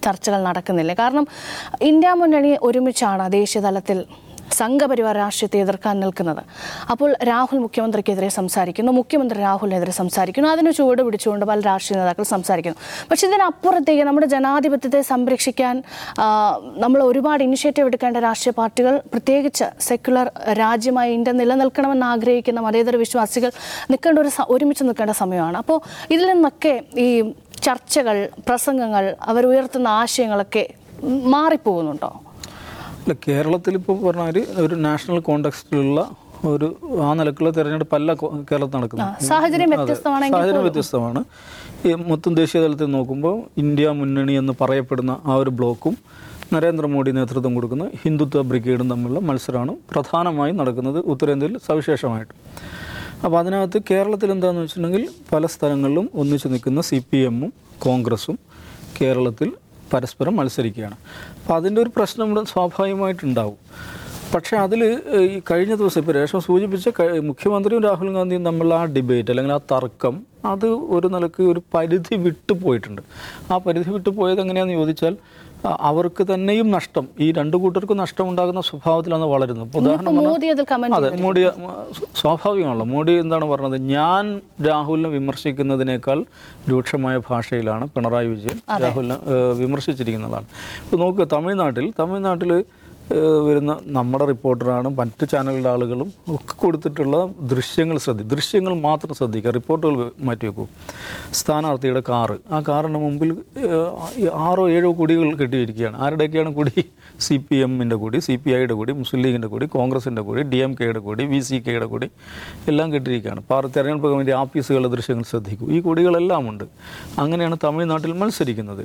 ചർച്ചകൾ നടക്കുന്നില്ല കാരണം ഇന്ത്യ മുന്നണി ഒരുമിച്ചാണ് ദേശീയ തലത്തിൽ സംഘപരിവാർ രാഷ്ട്രീയത്തെ എതിർക്കാൻ നിൽക്കുന്നത് അപ്പോൾ രാഹുൽ മുഖ്യമന്ത്രിക്കെതിരെ സംസാരിക്കുന്നു മുഖ്യമന്ത്രി രാഹുലിനെതിരെ സംസാരിക്കുന്നു അതിന് ചുവട് പിടിച്ചുകൊണ്ട് പല രാഷ്ട്രീയ നേതാക്കൾ സംസാരിക്കുന്നു പക്ഷെ ഇതിനപ്പുറത്തേക്ക് നമ്മുടെ ജനാധിപത്യത്തെ സംരക്ഷിക്കാൻ ആ, നമ്മൾ ഒരുപാട് ഇനിഷ്യേറ്റീവ് എടുക്കേണ്ട രാഷ്ട്രീയ പാർട്ടികൾ പ്രത്യേകിച്ച് സെക്യുലർ രാജ്യമായി ഇന്ത്യ നിലനിൽക്കണമെന്ന് ആഗ്രഹിക്കുന്ന മതേതര വിശ്വാസികൾ നിൽക്കേണ്ട ഒരു സ- ഒരുമിച്ച് നിൽക്കേണ്ട സമയമാണ് അപ്പോൾ ഇതിൽ നിന്നൊക്കെ ഈ ചർച്ചകൾ പ്രസംഗങ്ങൾ അവർ ഉയർത്തുന്ന ആശയങ്ങളൊക്കെ മാറിപ്പോകുന്നുണ്ടോ അല്ല കേരളത്തിൽ ഇപ്പോൾ പറഞ്ഞാൽ ഒരു നാഷണൽ കോണ്ടെക്സ്റ്റിലുള്ള ഒരു ആ നിലക്കുള്ള തെരഞ്ഞെടുപ്പല്ല കൊ- കേരളത്തിൽ നടക്കുന്നത് സാഹചര്യം അതെ. വ്യത്യസ്തമാണെങ്കിൽ സാഹചര്യം വ്യത്യസ്തമാണ് ഈ മൊത്തം ദേശീയ തലത്തിൽ നോക്കുമ്പോൾ ഇന്ത്യ മുന്നണി എന്ന് പറയപ്പെടുന്ന ആ ഒരു ബ്ലോക്കും നരേന്ദ്രമോദി നേതൃത്വം കൊടുക്കുന്ന ഹിന്ദുത്വ ബ്രിഗേഡും തമ്മിലുള്ള മത്സരമാണ് പ്രധാനമായും നടക്കുന്നത് ഉത്തരേന്ത്യയിൽ സവിശേഷമായിട്ട് അപ്പോൾ അതിനകത്ത് കേരളത്തിൽ എന്താണെന്ന് വെച്ചിട്ടുണ്ടെങ്കിൽ പല സ്ഥലങ്ങളിലും ഒന്നിച്ചു നിൽക്കുന്ന സി പി എമ്മും കോൺഗ്രസും കേരളത്തിൽ പരസ്പരം മത്സരിക്കുകയാണ് അപ്പോൾ അതിൻ്റെ ഒരു പ്രശ്നം ഇവിടെ സ്വാഭാവികമായിട്ടുണ്ടാവും പക്ഷേ അതിൽ ഈ കഴിഞ്ഞ ദിവസം ഇപ്പോൾ രേഷ്മ സൂചിപ്പിച്ച ക- മുഖ്യമന്ത്രിയും രാഹുൽ ഗാന്ധിയും തമ്മിലുള്ള ആ ഡിബേറ്റ് അല്ലെങ്കിൽ ആ തർക്കം അത് ഒരു നിലക്ക് ഒരു പരിധി വിട്ടു പോയിട്ടുണ്ട് ആ പരിധി വിട്ടു പോയത് എങ്ങനെയാണെന്ന് ചോദിച്ചാൽ ആ, അവർക്ക് തന്നെയും നഷ്ടം ഈ രണ്ടു കൂട്ടർക്കും നഷ്ടം ഉണ്ടാകുന്ന സ്വഭാവത്തിലാണ് വളരുന്നത് ഇപ്പോൾ ഉദാഹരണം ഇന്നിപ്പോ പറഞ്ഞാൽ- മോദി അതിൽ കമന്റ് അതെ മോഡി മ, സ്വാഭാവികമാണല്ലോ മോഡി എന്താണ് പറഞ്ഞത് ഞാൻ രാഹുലിനെ വിമർശിക്കുന്നതിനേക്കാൾ രൂക്ഷമായ ഭാഷയിലാണ് പിണറായി വിജയൻ രാഹുലിനെ ഏഹ്, വിമർശിച്ചിരിക്കുന്നതാണ് ഇപ്പോൾ നോക്കുക തമിഴ്നാട്ടിൽ തമിഴ്നാട്ടിൽ ഏഹ്, വരുന്ന നമ്മുടെ റിപ്പോർട്ടറാണ് മറ്റ് ചാനലിലെ ആളുകളും ഒക്കെ കൊടുത്തിട്ടുള്ള ദൃശ്യങ്ങൾ ശ്രദ്ധി ദൃശ്യങ്ങൾ മാത്രം ശ്രദ്ധിക്കുക റിപ്പോർട്ടുകൾ മാറ്റി വെക്കൂ സ്ഥാനാർത്ഥിയുടെ കാറ് ആ കാറിന് മുമ്പിൽ ഏഹ്, ഈ ആറോ ഏഴോ കൊടികൾ കെട്ടിയിരിക്കുകയാണ് ആരുടെയൊക്കെയാണ് കൊടി സി പി എമ്മിൻ്റെ കൊടി സി പി ഐയുടെ കൊടി മുസ്ലിം ലീഗിൻ്റെ കൊടി കോൺഗ്രസിൻ്റെ കൊടി ഡി എം കെയുടെ കൊടി വി സി കെയുടെ കൊടി എല്ലാം കെട്ടിയിരിക്കുകയാണ് പാർ തെരഞ്ഞെടുപ്പ് കമ്മിറ്റി ആഫീസുകളുടെ ദൃശ്യങ്ങൾ ശ്രദ്ധിക്കൂ ഈ കൊടികളെല്ലാം ഉണ്ട് അങ്ങനെയാണ് തമിഴ്നാട്ടിൽ മത്സരിക്കുന്നത്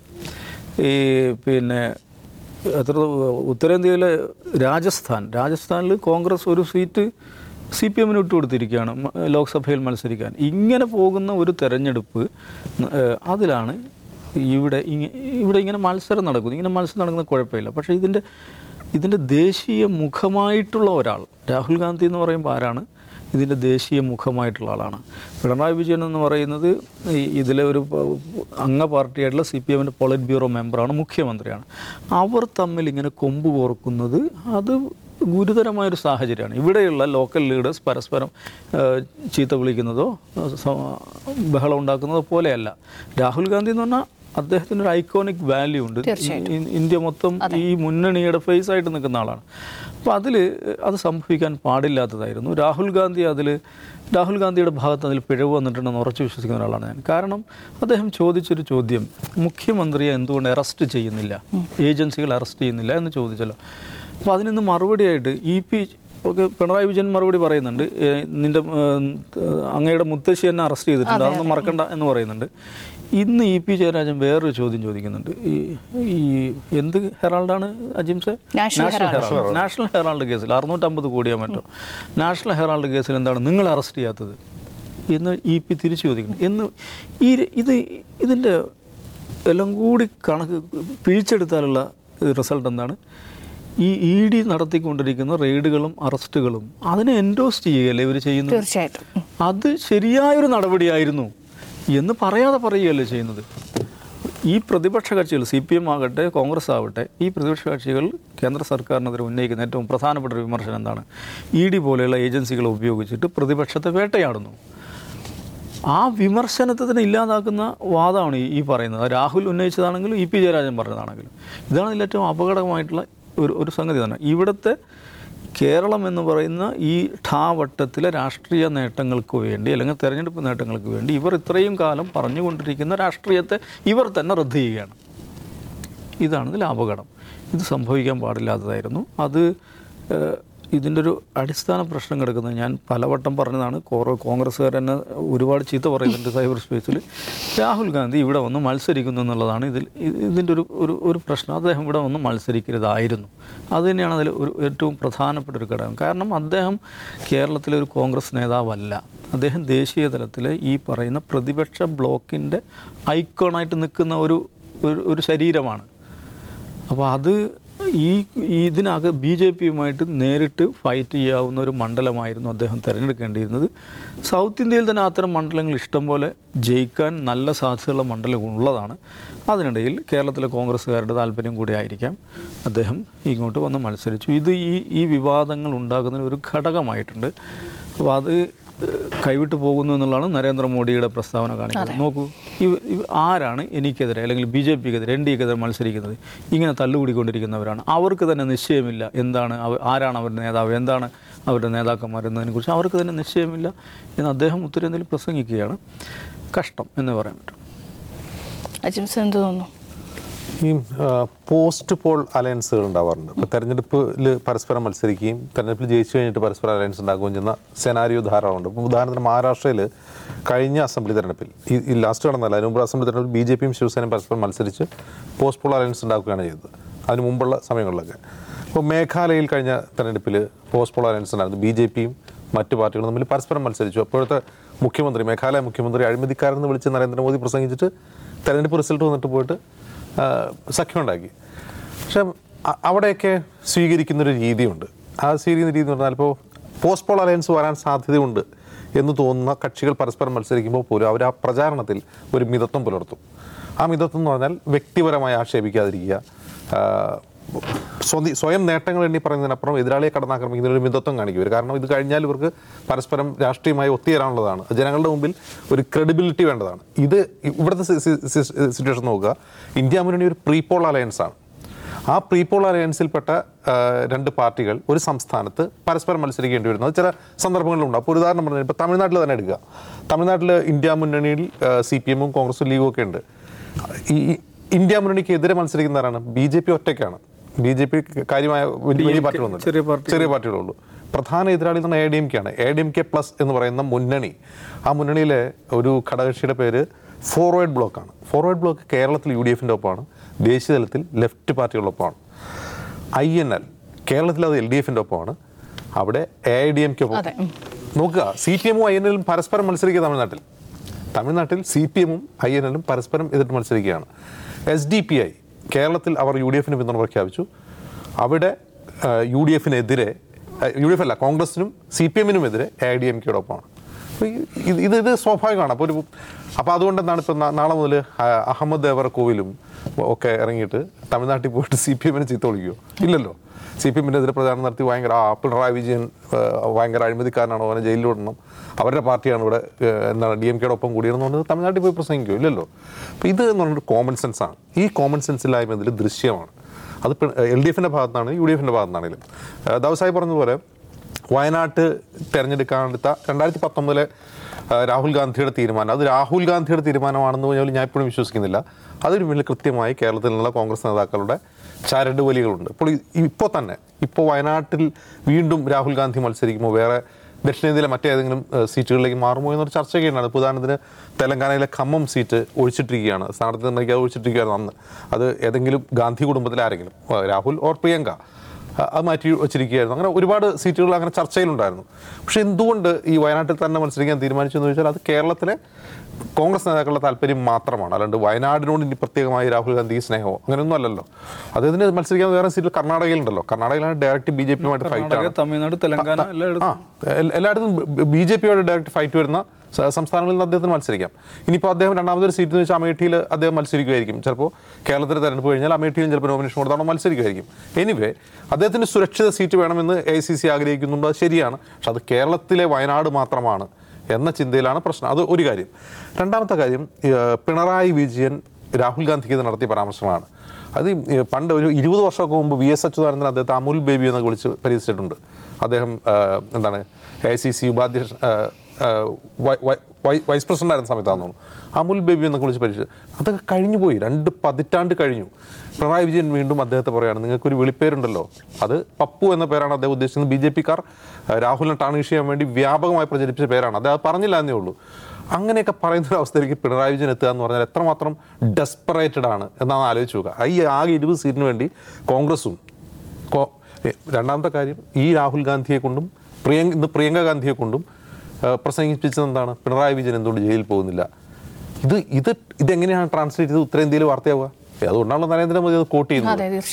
ഈ പിന്നെ എത്ര ഉത്തരേന്ത്യയിലെ രാജസ്ഥാൻ രാജസ്ഥാനിൽ കോൺഗ്രസ് ഒരു സീറ്റ് സി പി എമ്മിന് വിട്ടുകൊടുത്തിരിക്കുകയാണ് മ- ലോക്സഭയിൽ മത്സരിക്കാൻ ഇങ്ങനെ പോകുന്ന ഒരു തെരഞ്ഞെടുപ്പ് ഏഹ്, അതിലാണ് ഇവിടെ ഇങ്ങ- ഇവിടെ ഇങ്ങനെ മത്സരം നടക്കുന്നു ഇങ്ങനെ മത്സരം നടക്കുന്ന കുഴപ്പമില്ല പക്ഷേ ഇതിൻ്റെ ഇതിൻ്റെ ദേശീയ മുഖമായിട്ടുള്ള ഒരാൾ രാഹുൽ ഗാന്ധി എന്ന് പറയുമ്പോൾ ആരാണ് ഇതിൻ്റെ ദേശീയ മുഖമായിട്ടുള്ള ആളാണ് പിണറായി വിജയൻ എന്ന് പറയുന്നത് ഈ ഇതിലെ ഒരു പ- അംഗ പാർട്ടിയായിട്ടുള്ള സി പി എമ്മിൻ്റെ പോളിറ്റ് ബ്യൂറോ മെമ്പറാണ് മുഖ്യമന്ത്രിയാണ് അവർ തമ്മിൽ ഇങ്ങനെ കൊമ്പ് കോർക്കുന്നത് അത് ഗുരുതരമായൊരു സാഹചര്യമാണ് ഇവിടെയുള്ള ലോക്കൽ ലീഡേഴ്സ് പരസ്പരം ഏഹ്, ചീത്ത വിളിക്കുന്നതോ ഏഹ്, സ- ബഹളം ഉണ്ടാക്കുന്നതോ പോലെയല്ല രാഹുൽ ഗാന്ധി എന്ന് പറഞ്ഞാൽ അദ്ദേഹത്തിന് ഒരു ഐക്കോണിക് വാല്യൂ ഉണ്ട് ഇ- ഇന്ത്യ മൊത്തം ഈ മുന്നണിയുടെ ഫേസ് ആയിട്ട് നിൽക്കുന്ന ആളാണ് അപ്പോൾ അതിൽ അത് സംഭവിക്കാൻ പാടില്ലാത്തതായിരുന്നു രാഹുൽ ഗാന്ധി അതിൽ രാഹുൽ ഗാന്ധിയുടെ ഭാഗത്ത് അതിൽ പിഴവ് വന്നിട്ടുണ്ടെന്ന് ഉറച്ചു വിശ്വസിക്കുന്ന ഒരാളാണ് ഞാൻ കാരണം അദ്ദേഹം ചോദിച്ചൊരു ചോദ്യം മുഖ്യമന്ത്രിയെ എന്തുകൊണ്ട് അറസ്റ്റ് ചെയ്യുന്നില്ല ഏജൻസികൾ അറസ്റ്റ് ചെയ്യുന്നില്ല എന്ന് ചോദിച്ചല്ലോ അപ്പോൾ അതിനൊന്ന് മറുപടിയായിട്ട് ഇ പി ഒക്കെ പിണറായി വിജയൻ മറുപടി പറയുന്നുണ്ട് ഏ, നിന്റെ ഏം, അങ്ങയുടെ മുത്തശ്ശി എന്നെ അറസ്റ്റ് ചെയ്തിട്ടുണ്ട് അതൊന്നും മറക്കണ്ട എന്ന് പറയുന്നുണ്ട് ഇന്ന് ഇ പി ജയരാജൻ വേറൊരു ചോദ്യം ചോദിക്കുന്നുണ്ട് ഈ ഈ എന്ത് ഹെറാൾഡാണ് അജിംസെ നാഷണൽ ഹെറാൾഡ് നാഷണൽ ഹെറാൾഡ് കേസിൽ അറുന്നൂറ്റമ്പത് കോടിയോ മറ്റോ നാഷണൽ ഹെറാൾഡ് കേസിൽ എന്താണ് നിങ്ങൾ അറസ്റ്റ് ചെയ്യാത്തത് എന്ന് ഇ പി തിരിച്ചു ചോദിക്കുന്നു എന്ന് ഈ ഇത് ഇതിൻ്റെ എല്ലാം കൂടി കണക്ക് പിഴിച്ചെടുത്താലുള്ള റിസൾട്ട് എന്താണ് ഈ ഇ ഡി നടത്തിക്കൊണ്ടിരിക്കുന്ന റെയ്ഡുകളും അറസ്റ്റുകളും അതിനെ എൻഡോസ് ചെയ്യുകയല്ലേ ഇവർ ചെയ്യുന്നത് തീർച്ചയായിട്ടും അത് ശരിയായൊരു നടപടിയായിരുന്നു എന്ന് പറയാതെ പറയുകയല്ലേ ചെയ്യുന്നത് ഈ പ്രതിപക്ഷ കക്ഷികൾ സി പി എം ആകട്ടെ കോൺഗ്രസ് ആവട്ടെ ഈ പ്രതിപക്ഷ കക്ഷികൾ കേന്ദ്ര സർക്കാരിനെതിരെ ഉന്നയിക്കുന്ന ഏറ്റവും പ്രധാനപ്പെട്ട ഒരു വിമർശനം എന്താണ് ഇ ഡി പോലെയുള്ള ഏജൻസികളെ ഉപയോഗിച്ചിട്ട് പ്രതിപക്ഷത്തെ വേട്ടയാടുന്നു ആ വിമർശനത്തെ തന്നെ ഇല്ലാതാക്കുന്ന വാദമാണ് ഈ- ഈ പറയുന്നത് അത് രാഹുൽ ഉന്നയിച്ചതാണെങ്കിലും ഇ പി ജയരാജൻ പറഞ്ഞതാണെങ്കിലും ഇതാണ് ഇതിൽ ഏറ്റവും അപകടമായിട്ടുള്ള ഒരു ഒരു സംഗതി തന്നെ ഇവിടുത്തെ കേരളം എന്ന് പറയുന്ന ഈ ഠാവട്ടത്തിലെ രാഷ്ട്രീയ നേട്ടങ്ങൾക്ക് വേണ്ടി അല്ലെങ്കിൽ തെരഞ്ഞെടുപ്പ് നേട്ടങ്ങൾക്ക് വേണ്ടി ഇവർ ഇത്രയും കാലം പറഞ്ഞുകൊണ്ടിരിക്കുന്ന രാഷ്ട്രീയത്തെ ഇവർ തന്നെ റദ്ദ് ചെയ്യുകയാണ് ഇതാണ് ഇതിൽ അപകടം ഇത് സംഭവിക്കാൻ പാടില്ലാത്തതായിരുന്നു അത് ഏഹ്, ഇതിൻ്റെ ഒരു അടിസ്ഥാന പ്രശ്നം കിടക്കുന്നത് ഞാൻ പലവട്ടം പറഞ്ഞതാണ് കോറോ കോൺഗ്രസ്സുകാർ തന്നെ ഒരുപാട് ചീത്ത പറയുന്നുണ്ട് സൈബർ സ്പേസിൽ രാഹുൽ ഗാന്ധി ഇവിടെ വന്ന് മത്സരിക്കുന്നു എന്നുള്ളതാണ് ഇതിൽ ഇ- ഇതിൻ്റെ ഒരു ഒരു ഒരു പ്രശ്നം അദ്ദേഹം ഇവിടെ വന്ന് മത്സരിക്കരുതായിരുന്നു അത് തന്നെയാണ് അതിൽ ഒരു ഏറ്റവും പ്രധാനപ്പെട്ട ഒരു ഘടകം കാരണം അദ്ദേഹം കേരളത്തിലെ ഒരു കോൺഗ്രസ് നേതാവല്ല അദ്ദേഹം ദേശീയ തലത്തിലെ ഈ പറയുന്ന പ്രതിപക്ഷ ബ്ലോക്കിൻ്റെ ഐക്കോണായിട്ട് നിൽക്കുന്ന ഒരു ഒരു- ഒരു ശരീരമാണ് അപ്പോൾ അത് ഈ ഇതിനക ബി ജെ പിയുമായിട്ട് നേരിട്ട് ഫൈറ്റ് ചെയ്യാവുന്ന ഒരു മണ്ഡലമായിരുന്നു അദ്ദേഹം തിരഞ്ഞെടുക്കേണ്ടിയിരുന്നത് സൗത്ത് ഇന്ത്യയിൽ തന്നെ അത്തരം മണ്ഡലങ്ങൾ ഇഷ്ടം പോലെ ജയിക്കാൻ നല്ല സാധ്യതയുള്ള മണ്ഡലം ഉള്ളതാണ് അതിനിടയിൽ കേരളത്തിലെ കോൺഗ്രസ്സുകാരുടെ താല്പര്യം കൂടി ആയിരിക്കാം അദ്ദേഹം ഇങ്ങോട്ട് വന്ന് മത്സരിച്ചു ഇത് ഈ ഈ വിവാദങ്ങൾ ഉണ്ടാകുന്നതിന് ഒരു ഘടകമായിട്ടുണ്ട് അപ്പോൾ അത് ഏഹ്, കൈവിട്ടു പോകുന്നു എന്നുള്ളതാണ് നരേന്ദ്രമോദിയുടെ പ്രസ്താവന കാണിക്കുന്നത് നോക്കൂ ഇവ ഇവ ആരാണ് എനിക്കെതിരെ അല്ലെങ്കിൽ ബി ജെ പിക്കെതിരെ എൻ ഡി എക്കെതിരെ മത്സരിക്കുന്നത് ഇങ്ങനെ തല്ലുകൂടിക്കൊണ്ടിരിക്കുന്നവരാണ് അവർക്ക് തന്നെ നിശ്ചയമില്ല എന്താണ് അവ ആരാണ് അവരുടെ നേതാവ് എന്താണ് അവരുടെ നേതാക്കന്മാർ എന്നതിനെക്കുറിച്ച് അവർക്ക് തന്നെ നിശ്ചയമില്ല എന്ന് അദ്ദേഹം ഉത്തരേന്ത്യയിൽ പ്രസംഗിക്കുകയാണ് കഷ്ടം എന്ന് പറയാൻ പറ്റും അജിംസ് എന്ത് തോന്നുന്നു ഈ ആ, പോസ്റ്റ് പോൾ അലയൻസുകൾ ഉണ്ടാവാറുണ്ട് ഇപ്പോൾ തെരഞ്ഞെടുപ്പിൽ പരസ്പരം മത്സരിക്കുകയും തെരഞ്ഞെടുപ്പിൽ ജയിച്ചു കഴിഞ്ഞിട്ട് പരസ്പരം അലയൻസ് ഉണ്ടാക്കുകയും ചെയ്യുന്ന സെനാരിയോ ധാരാളമുണ്ട് ഇപ്പോൾ ഉദാഹരണത്തിന് മഹാരാഷ്ട്രയിൽ കഴിഞ്ഞ അസംബ്ലി തെരഞ്ഞെടുപ്പിൽ ഈ ഈ ലാസ്റ്റ് നടന്നല്ല അതിന് മുമ്പ് അസംബ്ലി തെരഞ്ഞെടുപ്പിൽ ബി ജെ പിയും ശിവസേനയും പരസ്പരം മത്സരിച്ച് പോസ്റ്റ് പോൾ അലയൻസ് ഉണ്ടാക്കുകയാണ് ചെയ്തത് അതിന് മുമ്പുള്ള സമയങ്ങളിലൊക്കെ ഇപ്പോൾ മേഘാലയയിൽ കഴിഞ്ഞ തെരഞ്ഞെടുപ്പിൽ പോസ്റ്റ് പോൾ അലയൻസ് ഉണ്ടായിരുന്നു ബി ജെ പിയും മറ്റു പാർട്ടികളും തമ്മിൽ പരസ്പരം മത്സരിച്ചു അപ്പോഴത്തെ മുഖ്യമന്ത്രി മേഘാലയ മുഖ്യമന്ത്രി അഴിമതിക്കാരെന്ന് വിളിച്ച് നരേന്ദ്രമോദി പ്രസംഗിച്ചിട്ട് തെരഞ്ഞെടുപ്പ് റിസൾട്ട് വന്നിട്ട് പോയിട്ട് ആ, സഖ്യമുണ്ടാക്കി പക്ഷെ അ- അവിടെയൊക്കെ സ്വീകരിക്കുന്നൊരു രീതിയുണ്ട് ആ സ്വീകരിക്കുന്ന രീതി എന്ന് പറഞ്ഞാൽ ഇപ്പോൾ പോസ്റ്റ് പോൾ അലയൻസ് വരാൻ സാധ്യതയുണ്ട് എന്ന് തോന്നുന്ന കക്ഷികൾ പരസ്പരം മത്സരിക്കുമ്പോൾ പോലും അവർ ആ പ്രചാരണത്തിൽ ഒരു മിതത്വം പുലർത്തും ആ മിതത്വം എന്ന് പറഞ്ഞാൽ വ്യക്തിപരമായി ആക്ഷേപിക്കാതിരിക്കുക ആ, സ്വതി സ്വയം നേട്ടങ്ങൾ എണ്ണി പറയുന്നതിനപ്പുറം എതിരാളിയെ കടന്നാക്രമിക്കുന്നതിന് ഒരു മിതത്വം കാണിക്കും ഇവർ കാരണം ഇത് കഴിഞ്ഞാൽ ഇവർക്ക് പരസ്പരം രാഷ്ട്രീയമായി ഒത്തുചേരാനുള്ളതാണ് ജനങ്ങളുടെ മുമ്പിൽ ഒരു ക്രെഡിബിലിറ്റി വേണ്ടതാണ് ഇത് ഇവിടുത്തെ സിറ്റുവേഷൻ നോക്കുക ഇന്ത്യ മുന്നണി ഒരു പ്രീപോൾ അലയൻസ് ആണ് ആ പ്രീപോൾ അലയൻസിൽപ്പെട്ട ആ, രണ്ട് പാർട്ടികൾ ഒരു സംസ്ഥാനത്ത് പരസ്പരം മത്സരിക്കേണ്ടി വരുന്നത് ചില സന്ദർഭങ്ങളിലുണ്ട് അപ്പോൾ ഒരു ഉദാഹരണം പറഞ്ഞാൽ ഇപ്പോൾ തമിഴ്നാട്ടിൽ തന്നെ എടുക്കുക തമിഴ്നാട്ടിൽ ഇന്ത്യ മുന്നണിയിൽ സി പി എമ്മും കോൺഗ്രസും ലീഗും ഒക്കെ ഉണ്ട് ഈ ഈ ഇന്ത്യ മുന്നണിക്ക് എതിരെ മത്സരിക്കുന്നവരാണ് ബി ജെ പി ഒറ്റയ്ക്കാണ് ബി ജെ പി കാര്യമായ വലിയ വലിയ പാർട്ടികളൊന്നും ചെറിയ പാർട്ടി. ചെറിയ പാർട്ടികളുള്ളൂ പ്രധാന എതിരാളി എന്ന് പറഞ്ഞാൽ എ ഡി എം കെ ആണ് A D M K plus എന്ന് പറയുന്ന മുന്നണി ആ മുന്നണിയിലെ ഒരു ഘടകകക്ഷിയുടെ പേര് ഫോർവേഡ് ബ്ലോക്കാണ് ഫോർവേഡ് ബ്ലോക്ക് കേരളത്തിൽ യു ഡി എഫിൻ്റെ ഒപ്പമാണ് ദേശീയ തലത്തിൽ ലെഫ്റ്റ് പാർട്ടികളൊപ്പമാണ് ഐ എൻ എൽ കേരളത്തിൽ അത് എൽ ഡി എഫിൻ്റെ ഒപ്പമാണ് അവിടെ A I D M K ഒപ്പം അതെ, ഉം. നോക്കുക സി പി എമ്മും ഐ എൻ എല്ലും പരസ്പരം മത്സരിക്കുക തമിഴ്നാട്ടിൽ തമിഴ്നാട്ടിൽ സി പി എമ്മും ഐ എൻ എല്ലും പരസ്പരം എതിർത്ത് മത്സരിക്കുകയാണ് എസ് ഡി പി ഐ കേരളത്തിൽ അവർ യു ഡി എഫിന് പിന്തുണ പ്രഖ്യാപിച്ചു അവിടെ യു ഡി എഫിനെതിരെ യു ഡി എഫ് അല്ല കോൺഗ്രസിനും സി പി എമ്മിനും എതിരെ എ ഐ ഡി എം കെയോടൊപ്പമാണ് അപ്പോൾ ഈ- ഇത് ഇത് ഇത് സ്വാഭാവികമാണ് അപ്പോൾ ഒരു അപ്പോൾ അതുകൊണ്ട് എന്താണ് ഇപ്പോൾ നാളെ മുതൽ അഹമ്മദ് ദേവർ കോവിലും ഒക്കെ ഇറങ്ങിയിട്ട് തമിഴ്നാട്ടിൽ പോയിട്ട് സി പി എമ്മിനെ ചീത്ത വിളിക്കുമോ ഇല്ലല്ലോ സി പി എമ്മിനെതിരെ പ്രചാരണം നടത്തി ഭയങ്കര ആ പിണറായി വിജയൻ ആ, ഭയങ്കര അഴിമതിക്കാരനാണോ അവനെ ജയിലിൽ വിടണം അവരുടെ പാർട്ടിയാണ് ഇവിടെ ആ, എന്താണ് ഡി എം കെയുടെ ഒപ്പം കൂടിയെന്ന് പറഞ്ഞത് തമിഴ്നാട്ടിൽ പോയി പ്രസംഗിക്കുമോ ഇല്ലല്ലോ അപ്പോൾ ഇത് എന്ന് പറഞ്ഞൊരു കോമൺ സെൻസ് ആണ് ഈ കോമൺ സെൻസ് ഇല്ലായ്മ ഇതിൽ ദൃശ്യമാണ് അത് എൽ ഡി എഫിൻ്റെ ഭാഗത്താണ് യു ഡി എഫിൻ്റെ ഭാഗത്താണെങ്കിലും ദവസായി പറഞ്ഞതുപോലെ വയനാട്ട് തിരഞ്ഞെടുക്കാനെടുത്ത രണ്ടായിരത്തി പത്തൊമ്പതിലെ ആ, രാഹുൽ ഗാന്ധിയുടെ തീരുമാനം അത് രാഹുൽ ഗാന്ധിയുടെ തീരുമാനമാണെന്ന് പറഞ്ഞാൽ ഞാൻ ഇപ്പോഴും വിശ്വസിക്കുന്നില്ല അതിന് പിന്നിൽ കൃത്യമായി കേരളത്തിൽ നിന്നുള്ള കോൺഗ്രസ് നേതാക്കളുടെ ചരട് വലികളുണ്ട് ഇപ്പോൾ ഇപ്പോൾ തന്നെ ഇപ്പോൾ വയനാട്ടിൽ വീണ്ടും രാഹുൽ ഗാന്ധി മത്സരിക്കുമ്പോൾ വേറെ ദക്ഷിണേന്ത്യയിലെ മറ്റേതെങ്കിലും ഏഹ്, സീറ്റുകളിലേക്ക് മാറുമോ എന്നൊരു ചർച്ചയൊക്കെ ഉണ്ടാണ് ഇപ്പോൾ ഉദാഹരണത്തിന് തെലങ്കാനയിലെ ഖമ്മം സീറ്റ് ഒഴിച്ചിട്ടിരിക്കുകയാണ് സ്ഥാനാർത്ഥി നിർണ്ണയിക്കാതെ ഒഴിച്ചിട്ടിരിക്കുകയാണ് അന്ന് അത് ഏതെങ്കിലും ഗാന്ധി കുടുംബത്തിലെ ആരെങ്കിലും ഏഹ്, രാഹുൽ ഓർ പ്രിയങ്ക അഹ് അത് മാറ്റി വെച്ചിരിക്കുകയായിരുന്നു അങ്ങനെ ഒരുപാട് സീറ്റുകൾ അങ്ങനെ ചർച്ചയിലുണ്ടായിരുന്നു പക്ഷെ എന്തുകൊണ്ട് ഈ വയനാട്ടിൽ തന്നെ മത്സരിക്കാൻ തീരുമാനിച്ചു എന്ന് ചോദിച്ചാൽ അത് കേരളത്തിലെ കോൺഗ്രസ് നേതാക്കളുടെ താല്പര്യം മാത്രമാണ് അല്ലാണ്ട് വയനാടിനോട് ഇനി പ്രത്യേകമായി രാഹുൽ ഗാന്ധി സ്നേഹമോ അങ്ങനെയൊന്നും അല്ലല്ലോ അദ്ദേഹത്തിന് മത്സരിക്കാൻ വേറെ സീറ്റിൽ കർണാടകയിലുണ്ടല്ലോ കർണാടകയിലാണ് ഡയറക്റ്റ് ബി ജെ പിയുമായിട്ട് ഫൈറ്റ് കർണാടക ആണ് തമിഴ്നാട് തെലങ്കാന ആ എല്ലായിടത്തും എൽ- എല്ലായിടത്തും ബി ജെ പിയോട് ഡയറക്റ്റ് ഫൈറ്റ് വരുന്ന സ- സംസ്ഥാനങ്ങളിൽ നിന്ന് അദ്ദേഹത്തിന് മത്സരിക്കാം ഇനിയിപ്പോൾ അദ്ദേഹം രണ്ടാമതൊരു സീറ്റ് എന്ന് വെച്ചാൽ അമേഠിയിൽ അദ്ദേഹം മത്സരിക്കുമായിരിക്കും ചിലപ്പോൾ കേരളത്തിൽ തെരഞ്ഞെടുപ്പ് കഴിഞ്ഞാൽ അമേഠിയിലും ചിലപ്പോൾ നോമിനേഷൻ കൊടുത്താണോ മത്സരിക്കുമായിരിക്കും എനിവേ അദ്ദേഹത്തിന് സുരക്ഷിത സീറ്റ് വേണമെന്ന് എ സി സി ആഗ്രഹിക്കുന്നുണ്ട് അത് ശരിയാണ് പക്ഷെ അത് കേരളത്തിലെ വയനാട് മാത്രമാണ് എന്ന ചിന്തയിലാണ് പ്രശ്നം അത് ഒരു കാര്യം രണ്ടാമത്തെ കാര്യം ഏഹ്, പിണറായി വിജയൻ രാഹുൽ ഗാന്ധിക്ക് നടത്തിയ പരാമർശമാണ് അത് ഈ പണ്ട് ഒരു ഇരുപത് വർഷമൊക്കെ മുമ്പ് വി എസ് അച്യുതാനന്ദൻ അദ്ദേഹത്തെ അമുൽ ബേബി എന്നൊക്കെ വിളിച്ച് പരിഹസിച്ചിട്ടുണ്ട് അദ്ദേഹം ആ, എന്താണ് എ സി സി ഉപാധ്യക്ഷ ആ, ആ, വൈ- വൈ- വൈ- വൈസ് പ്രസിഡന്റ് ആയിരുന്ന സമയത്താണെന്ന് തോന്നുന്നു അമുൽ ബേബി എന്നൊക്കെ വിളിച്ച് പരിഹസിച്ചു അതൊക്കെ കഴിഞ്ഞു പോയി രണ്ട് പതിറ്റാണ്ട് കഴിഞ്ഞു പിണറായി വിജയൻ വീണ്ടും അദ്ദേഹത്തെ പറയുകയാണ് നിങ്ങൾക്കൊരു വിളിപ്പേരുണ്ടല്ലോ അത് പപ്പു എന്ന പേരാണ് അദ്ദേഹം ഉദ്ദേശിക്കുന്നത് ബി ജെ പിക്കാർ രാഹുലിനെ ടാണിഷ് ചെയ്യാൻ വേണ്ടി വ്യാപകമായി പ്രചരിപ്പിച്ച പേരാണ് അത് അത് പറഞ്ഞില്ല എന്നേ ഉള്ളൂ അങ്ങനെയൊക്കെ പറയുന്ന ഒരു അവസ്ഥയിലേക്ക് പിണറായി വിജയൻ എത്തുക എന്ന് പറഞ്ഞാൽ എത്രമാത്രം ഡെസ്പറേറ്റഡ് ആണ് എന്നാണ് ആലോചിച്ച് നോക്കുക ഈ ആകെ ഇരുപത് സീറ്റിന് വേണ്ടി കോൺഗ്രസും കോ- എ, രണ്ടാമത്തെ കാര്യം ഈ രാഹുൽ ഗാന്ധിയെ കൊണ്ടും പ്രിയങ്ക ഇന്ന് പ്രിയങ്ക ഗാന്ധിയെ കൊണ്ടും ആ, പ്രസംഗിപ്പിച്ചത് എന്താണ് പിണറായി വിജയൻ എന്തുകൊണ്ട് ജയിലിൽ പോകുന്നില്ല ഇത് ഇത് ഇതെങ്ങനെയാണ് ട്രാൻസ്ലേറ്റ് ചെയ്ത് ഉത്തരേന്ത്യയിൽ വാർത്തയാവുക ഏ, അതുകൊണ്ടാണല്ലോ നരേന്ദ്രമോദി അത് കോട്ട് ചെയ്യുന്നത് അതെ തീർച്ചയായും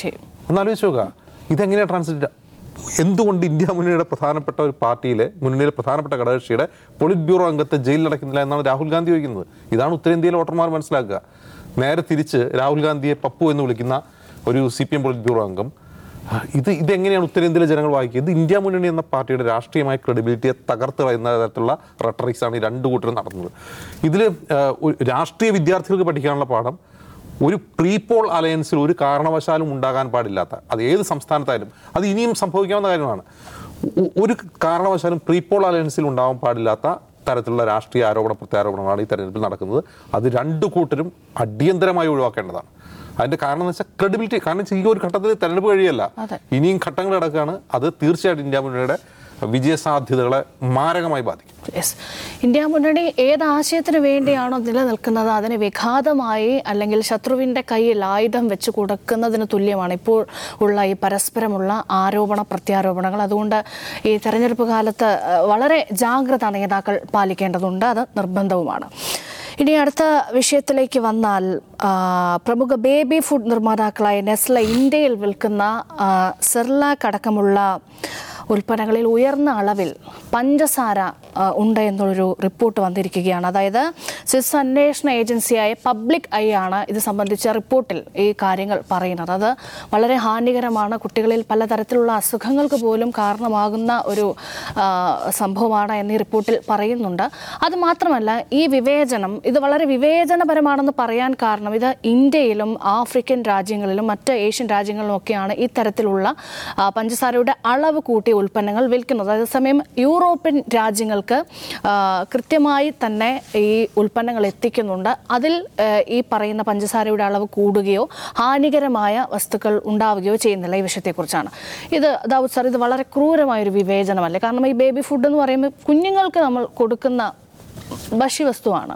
ഒന്നാലോചിച്ച് നോക്കുക ഇതെങ്ങനെയാണ് ട്രാൻസ്ലേറ്റ് എന്തുകൊണ്ട് ഇന്ത്യ മുന്നണിയുടെ പ്രധാനപ്പെട്ട ഒരു പാർട്ടിയിലെ മുന്നണിയിലെ പ്രധാനപ്പെട്ട ഘടകകക്ഷിയുടെ പൊളിറ്റ് ബ്യൂറോ അംഗത്തെ ജയിലിൽ അടയ്ക്കുന്നില്ല എന്നാണ് രാഹുൽ ഗാന്ധി ചോദിക്കുന്നത് ഇതാണ് ഉത്തരേന്ത്യയിലെ വോട്ടർമാർ മനസ്സിലാക്കുക നേരെ തിരിച്ച് രാഹുൽ ഗാന്ധിയെ പപ്പു എന്ന് വിളിക്കുന്ന ഒരു C P M polit bureau അംഗം ഇത് ഇതെങ്ങനെയാണ് ഉത്തരേന്ത്യയിലെ ജനങ്ങൾ വായിക്കുക ഇത് ഇന്ത്യ മുന്നണി എന്ന പാർട്ടിയുടെ രാഷ്ട്രീയമായ ക്രെഡിബിലിറ്റിയെ തകർത്ത് കളയുന്ന തരത്തിലുള്ള റട്ടറിക്സ് ആണ് ഈ രണ്ട് കൂട്ടരും നടത്തുന്നത് ഇതിൽ രാഷ്ട്രീയ വിദ്യാർത്ഥികൾക്ക് പഠിക്കാനുള്ള പാഠം ഒരു പ്രീ പോൾ അലയൻസിൽ ഒരു കാരണവശാലും ഉണ്ടാകാൻ പാടില്ലാത്ത അത് ഏത് സംസ്ഥാനത്തായാലും അത് ഇനിയും സംഭവിക്കാവുന്ന കാര്യമാണ് ഒ- ഒരു കാരണവശാലും പ്രീ പോൾ അലയൻസിൽ ഉണ്ടാവാൻ പാടില്ലാത്ത തരത്തിലുള്ള രാഷ്ട്രീയ ആരോപണ പ്രത്യാരോപണങ്ങളാണ് ഈ തെരഞ്ഞെടുപ്പിൽ നടക്കുന്നത് അത് രണ്ടു കൂട്ടരും അടിയന്തരമായി ഒഴിവാക്കേണ്ടതാണ് അതിന്റെ കാരണം എന്ന് വെച്ചാൽ ക്രെഡിബിലിറ്റി കാരണം വെച്ചാൽ ഈ ഒരു ഘട്ടത്തിൽ തെരഞ്ഞെടുപ്പ് കഴിയല്ല അതെ. ഇനിയും ഘട്ടങ്ങൾ കിടക്കുകയാണ് അത് തീർച്ചയായിട്ടും ഇന്ത്യ മുന്നണിയുടെ വിജയസാധ്യതകളെ മാരകമായി ബാധിക്കും യെസ് ഇന്ത്യ മുന്നണി ഏത് ആശയത്തിന് വേണ്ടിയാണോ നിലനിൽക്കുന്നത് അതിന് വിഘാതമായി അല്ലെങ്കിൽ ശത്രുവിന്റെ കയ്യിൽ ആയുധം വെച്ച് കൊടുക്കുന്നതിന് തുല്യമാണ് ഇപ്പോൾ ഉള്ള ഈ പരസ്പരമുള്ള ആരോപണ പ്രത്യാരോപണങ്ങൾ അതുകൊണ്ട് ഈ തെരഞ്ഞെടുപ്പ് കാലത്ത് ഏഹ്, വളരെ ജാഗ്രത നേതാക്കൾ പാലിക്കേണ്ടതുണ്ട് അത് നിർബന്ധവുമാണ് ഇനി അടുത്ത വിഷയത്തിലേക്ക് വന്നാൽ ആ, പ്രമുഖ ബേബി ഫുഡ് നിർമ്മാതാക്കളായ നെസ്ല ഇന്ത്യയിൽ വിൽക്കുന്ന ആ, സെർലാക്ക് അടക്കമുള്ള ഉൽപ്പന്നങ്ങളിൽ ഉയർന്ന അളവിൽ പഞ്ചസാര ആ, ഉണ്ട് എന്നുള്ളൊരു റിപ്പോർട്ട് വന്നിരിക്കുകയാണ് അതായത് സ്വിസ് അന്വേഷണ ഏജൻസിയായ പബ്ലിക് ഐ ആണ് ഇത് സംബന്ധിച്ച റിപ്പോർട്ടിൽ ഈ കാര്യങ്ങൾ പറയുന്നത് അത് വളരെ ഹാനികരമാണ് കുട്ടികളിൽ പലതരത്തിലുള്ള അസുഖങ്ങൾക്ക് പോലും കാരണമാകുന്ന ഒരു ആ, സംഭവമാണ് എന്ന് ഈ റിപ്പോർട്ടിൽ പറയുന്നുണ്ട് അത് മാത്രമല്ല ഈ വിവേചനം ഇത് വളരെ വിവേചനപരമാണെന്ന് പറയാൻ കാരണം ഇത് ഇന്ത്യയിലും ആഫ്രിക്കൻ രാജ്യങ്ങളിലും മറ്റ് ഏഷ്യൻ രാജ്യങ്ങളിലും ഒക്കെയാണ് ഇത്തരത്തിലുള്ള ആ, പഞ്ചസാരയുടെ അളവ് കൂട്ടിയ ഉൽപ്പന്നങ്ങൾ വിൽക്കുന്നത് അതേസമയം യൂറോപ്യൻ രാജ്യങ്ങൾക്ക് ആ, കൃത്യമായി തന്നെ ഈ ഉൽപ്പന്നങ്ങൾ എത്തിക്കുന്നുണ്ട് അതിൽ ആ, ഈ പറയുന്ന പഞ്ചസാരയുടെ അളവ് കൂടുകയോ ഹാനികരമായ വസ്തുക്കൾ ഉണ്ടാവുകയോ ചെയ്യുന്നില്ല ഈ വിഷയത്തെക്കുറിച്ചാണ് ഇത് ദാവൂദ് സാർ ഇത് വളരെ ക്രൂരമായൊരു വിവേചനമല്ലേ കാരണം ഈ ബേബി ഫുഡ് എന്ന് പറയുമ്പോൾ കുഞ്ഞുങ്ങൾക്ക് നമ്മൾ കൊടുക്കുന്ന ഭക്ഷ്യവസ്തുവാണ്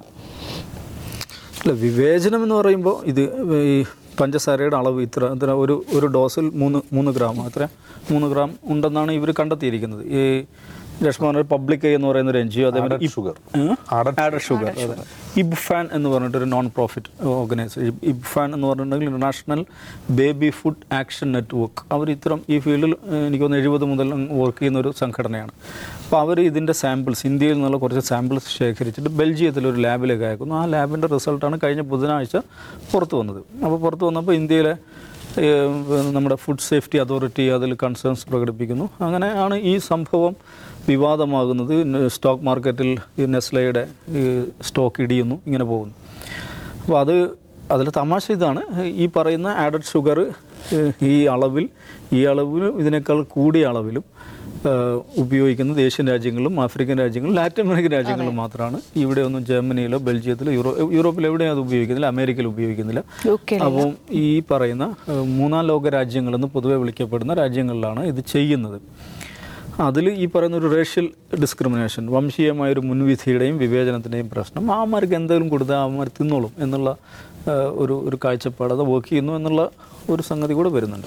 അല്ല വിവേചനം എന്ന് പറയുമ്പോൾ ഇത് ഈ പഞ്ചസാരയുടെ അളവ് ഇത്ര ഇത്ര ഒരു ഒരു ഡോസിൽ മൂന്ന് മൂന്ന് ഗ്രാം അത്ര മൂന്ന് ഗ്രാം ഉണ്ടെന്നാണ് ഇവർ കണ്ടെത്തിയിരിക്കുന്നത് ഈ ലക്ഷ്മണ പബ്ലിക് എന്ന് പറയുന്ന ഒരു എൻ ജി ഒ അതേപോലെ Added sugar. Added added sugar അതെ ഇബ്ഫാൻ എന്ന് പറഞ്ഞിട്ടൊരു നോൺ പ്രോഫിറ്റ് ഓർഗനൈസേഷൻ ഇബ്ഫാൻ എന്ന് പറഞ്ഞിട്ടുണ്ടെങ്കിൽ international baby food action network അവർ ഇത്തരം ഈ ഫീൽഡിൽ ഏഹ്, എനിക്ക് തോന്നുന്നു എഴുപത് മുതൽ വർക്ക് ചെയ്യുന്ന ഒരു സംഘടനയാണ് അപ്പോൾ അവർ ഇതിൻ്റെ സാമ്പിൾസ് ഇന്ത്യയിൽ നിന്നുള്ള കുറച്ച് സാമ്പിൾസ് ശേഖരിച്ചിട്ട് ബെൽജിയത്തിൽ ഒരു ലാബിലേക്ക് അയക്കുന്നു ആ ലാബിൻ്റെ റിസൾട്ടാണ് കഴിഞ്ഞ ബുധനാഴ്ച പുറത്തു വന്നത് അപ്പോൾ പുറത്തു വന്നപ്പോൾ ഇന്ത്യയിലെ ഏഹ്, നമ്മുടെ ഫുഡ് സേഫ്റ്റി അതോറിറ്റി അതിൽ കൺസേൺസ് പ്രകടിപ്പിക്കുന്നു അങ്ങനെ ആണ് ഈ സംഭവം വിവാദമാകുന്നത് സ്റ്റോക്ക് മാർക്കറ്റിൽ ഈ നെസ്ലയുടെ ഈ സ്റ്റോക്ക് ഇടിയുന്നു ഇങ്ങനെ പോകുന്നു അപ്പോൾ അത് അതിൽ തമാശ ഇതാണ് ഈ പറയുന്ന ആഡഡ് ഷുഗർ ഈ അളവിൽ ഈ അളവിലും ഇതിനേക്കാൾ കൂടിയ അളവിലും ഏഹ്, ഉപയോഗിക്കുന്നത് ഏഷ്യൻ രാജ്യങ്ങളിലും ആഫ്രിക്കൻ രാജ്യങ്ങളിലും ലാറ്റിൻ അമേരിക്കൻ രാജ്യങ്ങളിലും മാത്രമാണ് ഇവിടെ ഒന്നും ജർമ്മനിയിലോ ബെൽജിയത്തിലോ യൂറോ യൂറോപ്പിൽ എവിടെയും അത് ഉപയോഗിക്കുന്നില്ല അമേരിക്കയിൽ ഉപയോഗിക്കുന്നില്ല യു കെയിലില്ല. അപ്പം ഈ പറയുന്ന ഏഹ്, മൂന്നാം ലോക രാജ്യങ്ങളെന്ന് പൊതുവെ വിളിക്കപ്പെടുന്ന രാജ്യങ്ങളിലാണ് ഇത് ചെയ്യുന്നത് അതിൽ ഈ പറയുന്ന ഒരു റേഷ്യൽ ഡിസ്ക്രിമിനേഷൻ വംശീയമായ ഒരു മുൻവിധിയുടെയും വിവേചനത്തിൻ്റെയും പ്രശ്നം ആമാർക്ക് എന്തെങ്കിലും കൊടുത്താൽ ആമാർ തിന്നോളും എന്നുള്ള ഏഹ്, ഒരു ഒരു കാഴ്ചപ്പാട് അത് വർക്ക് ചെയ്യുന്നു എന്നുള്ള ഒരു സംഗതി കൂടെ വരുന്നുണ്ട്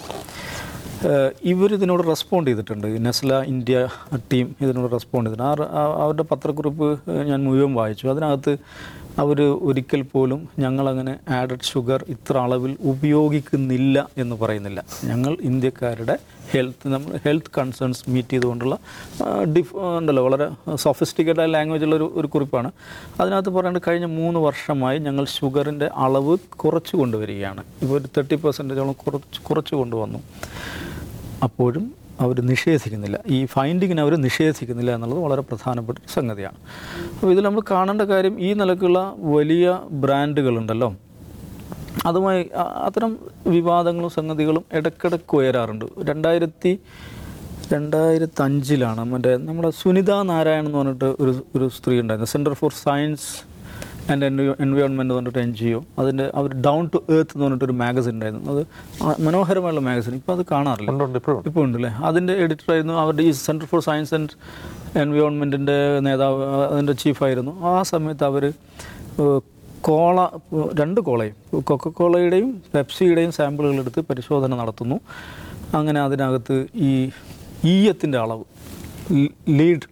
ഇവർ ഇതിനോട് റെസ്പോണ്ട് ചെയ്തിട്ടുണ്ട് ഈ നെസ്ല ഇന്ത്യ ടീം ഇതിനോട് റെസ്പോണ്ട് ചെയ്തിട്ടുണ്ട് ആ റ- ആ- അവരുടെ പത്രക്കുറിപ്പ് ഏഹ്, ഞാൻ മുഴുവൻ വായിച്ചു അതിനകത്ത് അവർ ഒരിക്കൽ പോലും ഞങ്ങളങ്ങനെ ആഡഡ് ഷുഗർ ഇത്ര അളവിൽ ഉപയോഗിക്കുന്നില്ല എന്ന് പറയുന്നില്ല ഞങ്ങൾ ഇന്ത്യക്കാരുടെ ഹെൽത്ത് നമ്മൾ ഹെൽത്ത് കൺസേൺസ് മീറ്റ് ചെയ്തുകൊണ്ടുള്ള ആ, ഡിഫ് ഉണ്ടല്ലോ വളരെ സോഫിസ്റ്റിക്കേറ്റഡ് ലാംഗ്വേജുള്ള ഒരു ഒരു കുറിപ്പാണ് അതിനകത്ത് പറയേണ്ടത് കഴിഞ്ഞ മൂന്ന് വർഷമായി ഞങ്ങൾ ഷുഗറിൻ്റെ അളവ് കുറച്ച് കൊണ്ടുവരികയാണ് ഇപ്പോൾ ഒരു തേർട്ടി പെർസെൻറ്റേജോളം കുറച്ച് കുറച്ച് കൊണ്ടുവന്നു അപ്പോഴും അവർ നിഷേധിക്കുന്നില്ല ഈ ഫൈൻഡിങ്ങിനെ അവർ നിഷേധിക്കുന്നില്ല എന്നുള്ളത് വളരെ പ്രധാനപ്പെട്ട ഒരു സംഗതിയാണ് അപ്പോൾ ഇതിൽ നമ്മൾ കാണേണ്ട കാര്യം ഈ നിലക്കുള്ള വലിയ ബ്രാൻഡുകളുണ്ടല്ലോ അതുമായി അ- അത്തരം വിവാദങ്ങളും സംഗതികളും ഇടയ്ക്കിടയ്ക്ക് ഉയരാറുണ്ട് രണ്ടായിരത്തി രണ്ടായിരത്തി അഞ്ചിലാണ് മറ്റേ നമ്മുടെ സുനിത നാരായൺ എന്ന് പറഞ്ഞിട്ട് ഒരു ഒരു സ്ത്രീ ഉണ്ടായിരുന്നു centre for science and environment എന്ന് പറഞ്ഞിട്ട് എൻ ജി ഒ അതിൻ്റെ അവർ ഡൗൺ ടു എർത്ത് എന്ന് പറഞ്ഞിട്ടൊരു മാഗസിൻ ഉണ്ടായിരുന്നു അത് ആ മനോഹരമായുള്ള മാഗസിൻ ഇപ്പോൾ അത് കാണാറില്ല ഉണ്ട് ഉണ്ട് ഇപ്പോഴും ഇപ്പോൾ ഉണ്ടല്ലേ അതിൻ്റെ എഡിറ്ററായിരുന്നു അവരുടെ ഈ സെൻറ്റർ ഫോർ സയൻസ് ആൻഡ് എൻവയോൺമെൻറ്റിൻ്റെ നേതാവ് അതിൻ്റെ ചീഫായിരുന്നു ആ സമയത്ത് അവർ കോള രണ്ട് കോളയും കൊക്കക്കോളയുടെയും പെപ്സിയുടെയും സാമ്പിളുകൾ എടുത്ത് പരിശോധന നടത്തുന്നു അങ്ങനെ അതിനകത്ത് ഈ ഈയത്തിൻ്റെ അളവ് ലീഡ്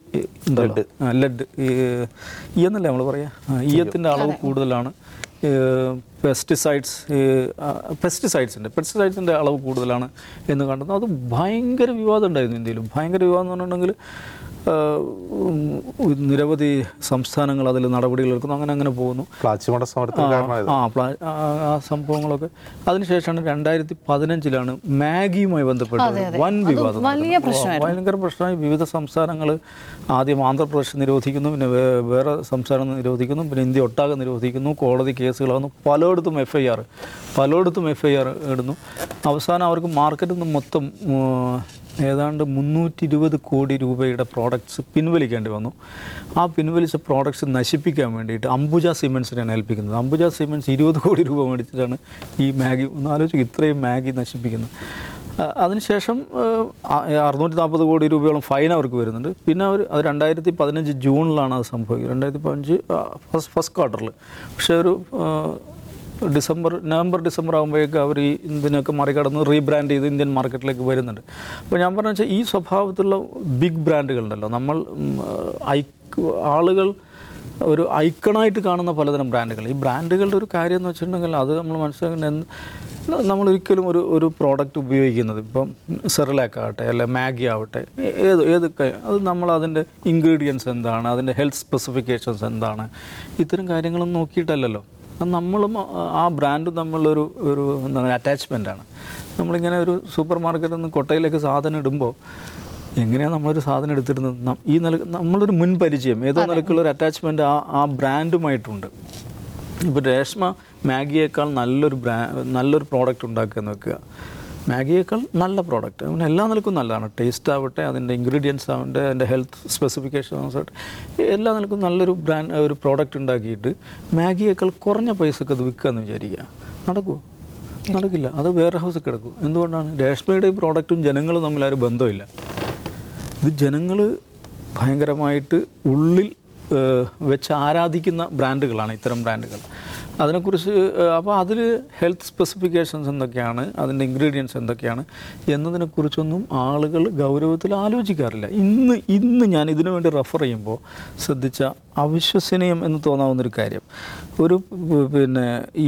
ലെഡ് ഈ എന്നല്ലേ നമ്മൾ പറയാ ആ, ഈയത്തിൻ്റെ അളവ് കൂടുതലാണ് പെസ്റ്റിസൈഡ്സ് പെസ്റ്റിസൈഡ്സിൻ്റെ പെസ്റ്റിസൈഡ്സിൻ്റെ അളവ് കൂടുതലാണ് എന്ന് കണ്ടെന്നു അത് ഭയങ്കര വിവാദം ഉണ്ടായിരുന്നു ഇന്ത്യയിൽ ഭയങ്കര വിവാദം എന്ന് പറഞ്ഞിട്ടുണ്ടെങ്കിൽ ആ, ഉം, നിരവധി സംസ്ഥാനങ്ങൾ അതിൽ നടപടികൾ എടുക്കുന്നു അങ്ങനെ അങ്ങനെ പോകുന്നു പ്ലാച്ചിമട സമരത്തിന് കാരണമായത് ആ പ്ലാ ആ ആ സംഭവങ്ങളൊക്കെ അതിനുശേഷമാണ് രണ്ടായിരത്തി പതിനഞ്ചിലാണ് മാഗിയുമായി ബന്ധപ്പെട്ട് വൻ വിവാദം വലിയ നടക്കുന്നത്. ഭയങ്കര പ്രശ്നമായി വിവിധ സംസ്ഥാനങ്ങൾ ആദ്യം ആന്ധ്രാപ്രദേശ് നിരോധിക്കുന്നു പിന്നെ വേ- വേറെ സംസ്ഥാനം നിരോധിക്കുന്നു പിന്നെ ഇന്ത്യ ഒട്ടാകെ നിരോധിക്കുന്നു കോടതി കേസുകളാകുന്നു പലയിടത്തും എഫ് ഐ ആർ പലയിടത്തും എഫ് ഐ ആർ ഇടുന്നു അവസാനം അവർക്ക് മാർക്കറ്റിൽ നിന്ന് മൊത്തം ഉം, ഏതാണ്ട് മുന്നൂറ്റി ഇരുപത് കോടി രൂപയുടെ പ്രോഡക്ട്സ് പിൻവലിക്കേണ്ടി വന്നു ആ പിൻവലിച്ച പ്രോഡക്ട്സ് നശിപ്പിക്കാൻ വേണ്ടിയിട്ട് അംബുജ സിമെൻസിനെയാണ് ഏൽപ്പിക്കുന്നത് അംബുജ സിമെൻസ് ഇരുപത് കോടി രൂപ മേടിച്ചിട്ടാണ് ഈ മാഗി ഒന്ന് ആലോചിക്കും ഇത്രയും മാഗി നശിപ്പിക്കുന്നത് ആ, അതിനുശേഷം അറുന്നൂറ്റി നാൽപ്പത് കോടി രൂപയോളം ഫൈൻ അവർക്ക് വരുന്നുണ്ട് പിന്നെ അവർ അത് രണ്ടായിരത്തി പതിനഞ്ച് ജൂണിലാണ് അത് സംഭവിക്കുന്നത് രണ്ടായിരത്തി പതിനഞ്ച് ഫസ്റ്റ് ഫസ്റ്റ് ക്വാർട്ടറിൽ പക്ഷേ ഒരു ആ, ഡിസംബർ നവംബർ ഡിസംബർ ആകുമ്പോഴേക്ക് അവർ ഈ ഇതിനൊക്കെ മറികടന്ന് റീബ്രാൻഡ് ചെയ്ത് ഇന്ത്യൻ മാർക്കറ്റിലേക്ക് വരുന്നുണ്ട് അപ്പോൾ ഞാൻ പറഞ്ഞ വെച്ചാൽ ഈ സ്വഭാവത്തിലുള്ള ബിഗ് ബ്രാൻഡുകളുണ്ടല്ലോ നമ്മൾ ഉം, ഐ- ആളുകൾ ഒരു ഐക്കണായിട്ട് കാണുന്ന പലതരം ബ്രാൻഡുകൾ ഈ ബ്രാൻഡുകളുടെ ഒരു കാര്യം എന്ന് വെച്ചിട്ടുണ്ടെങ്കിൽ അത് നമ്മൾ മനസ്സിലാക്കേണ്ട എന്ത് നമ്മൾ ഒരിക്കലും ഒരു ഒരു പ്രോഡക്റ്റ് ഉപയോഗിക്കുന്നത് ഇപ്പം സെറിലാക്ക് ആവട്ടെ അല്ലെ മാഗി ആവട്ടെ ഏ- ഏത് ഏത് ക- അത് നമ്മൾ അതിൻ്റെ ഇൻഗ്രീഡിയൻസ് എന്താണ് അതിൻ്റെ ഹെൽത്ത് സ്പെസിഫിക്കേഷൻസ് എന്താണ് ഇത്തരം കാര്യങ്ങളൊന്നും നോക്കിയിട്ടല്ലല്ലോ അത് നമ്മളും ആ- ആ ബ്രാൻഡും തമ്മിലൊരു ഒരു എന്താണ് അറ്റാച്ച്മെൻ്റാണ് നമ്മളിങ്ങനെ ഒരു സൂപ്പർ മാർക്കറ്റിൽ നിന്ന് കൊട്ടയിലേക്ക് സാധനം ഇടുമ്പോൾ എങ്ങനെയാണ് നമ്മളൊരു സാധനം എടുത്തിരുന്നത് നം- ഈ നില നമ്മളൊരു മുൻപരിചയം ഏതോ നിലക്കുള്ള ഒരു അറ്റാച്ച്മെൻറ്റ് ആ ആ ബ്രാൻഡുമായിട്ടുണ്ട് ഇപ്പോൾ രേഷ്മ മാഗിയേക്കാൾ നല്ലൊരു ബ്രാ നല്ലൊരു പ്രോഡക്റ്റ് ഉണ്ടാക്കുക എന്ന് വെക്കുക മാഗിയേക്കാൾ നല്ല പ്രോഡക്റ്റ് അങ്ങനെ എല്ലാ നിലക്കും നല്ലതാണ് ടേസ്റ്റ് ആവട്ടെ അതിൻ്റെ ഇൻഗ്രീഡിയൻസ് ആവട്ടെ അതിൻ്റെ ഹെൽത്ത് സ്പെസിഫിക്കേഷൻസ് ആവട്ടെ എല്ലാ നിലക്കും നല്ലൊരു ബ്രാൻഡ് ഒരു പ്രോഡക്റ്റ് ഉണ്ടാക്കിയിട്ട് മാഗിയേക്കാൾ കുറഞ്ഞ പൈസക്ക് അത് വിൽക്കുക എന്ന് വിചാരിക്കുക നടക്കുമോ നടക്കില്ല അത് വേറെ ഹൗസിൽ കിടക്കും എന്തുകൊണ്ടാണ് രേഷ്മയുടെ ഈ പ്രോഡക്റ്റും ജനങ്ങളും തമ്മിൽ ആ ഒരു ബന്ധമില്ല ഇത് ജനങ്ങൾ ഭയങ്കരമായിട്ട് ഉള്ളിൽ ഏഹ്, വെച്ച് ആരാധിക്കുന്ന ബ്രാൻഡുകളാണ് ഇത്തരം ബ്രാൻഡുകൾ അതിനെക്കുറിച്ച് അപ്പോൾ അതിൽ ഹെൽത്ത് സ്പെസിഫിക്കേഷൻസ് എന്തൊക്കെയാണ് അതിൻ്റെ ഇൻഗ്രീഡിയൻസ് എന്തൊക്കെയാണ് എന്നതിനെക്കുറിച്ചൊന്നും ആളുകൾ ഗൗരവത്തിൽ ആലോചിക്കാറില്ല ഇന്ന് ഇന്ന് ഞാൻ ഇതിനു വേണ്ടി റെഫർ ചെയ്യുമ്പോൾ ശ്രദ്ധിച്ച അവിശ്വസനീയം എന്ന് തോന്നാവുന്നൊരു കാര്യം ഒരു പ് പിന്നെ ഈ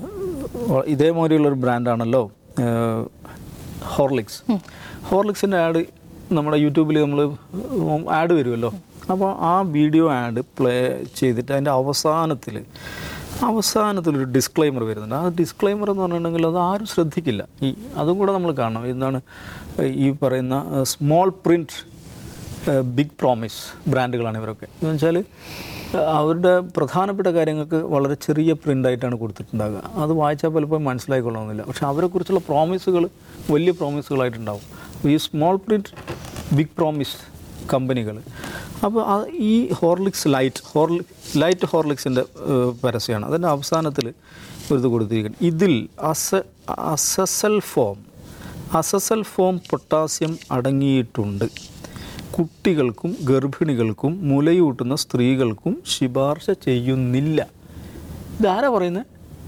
ഇതേമാതിരിയുള്ളൊരു ബ്രാൻഡാണല്ലോ ഏഹ്, ഹോർലിക്സ് ഹോർലിക്സിൻ്റെ ആഡ് നമ്മുടെ യൂട്യൂബിൽ നമ്മൾ ആഡ് വരുമല്ലോ അപ്പോൾ ആ വീഡിയോ ആഡ് പ്ലേ ചെയ്തിട്ട് അതിൻ്റെ അവസാനത്തിൽ അവസാനത്തിലൊരു ഡിസ്ക്ലൈമർ വരുന്നുണ്ട് ആ ഡിസ്ക്ലൈമർ എന്ന് പറഞ്ഞിട്ടുണ്ടെങ്കിൽ അത് ആരും ശ്രദ്ധിക്കില്ല ഈ അതും കൂടെ നമ്മൾ കാണണം എന്താണ് ഈ പറയുന്ന സ്മോൾ പ്രിൻറ്റ് ബിഗ് പ്രോമിസ് ബ്രാൻഡുകളാണ് ഇവരൊക്കെ എന്ന് വെച്ചാൽ അവരുടെ പ്രധാനപ്പെട്ട കാര്യങ്ങൾക്ക് വളരെ ചെറിയ പ്രിൻ്റായിട്ടാണ് കൊടുത്തിട്ടുണ്ടാകുക അത് വായിച്ചാൽ പലപ്പോഴും മനസ്സിലായിക്കൊള്ളണമെന്നില്ല പക്ഷെ അവരെക്കുറിച്ചുള്ള പ്രോമിസുകൾ വലിയ പ്രോമിസുകളായിട്ടുണ്ടാവും ഈ സ്മോൾ പ്രിൻറ്റ് ബിഗ് പ്രോമിസ് കമ്പനികൾ അപ്പോൾ ആ ഈ ഹോർലിക്സ് ലൈറ്റ് ഹോർലി ലൈറ്റ് ഹോർലിക്സിൻ്റെ പരസ്യമാണ് അതിൻ്റെ അവസാനത്തിൽ ഒരു ഇത് കൊടുത്തിരിക്കുന്നത് ഇതിൽ അസ അസസൽ ഫോം അസസൽ ഫോം പൊട്ടാസ്യം അടങ്ങിയിട്ടുണ്ട് കുട്ടികൾക്കും ഗർഭിണികൾക്കും മുലയൂട്ടുന്ന സ്ത്രീകൾക്കും ശുപാർശ ചെയ്യുന്നില്ല ഇതാരാ പറയുന്നത്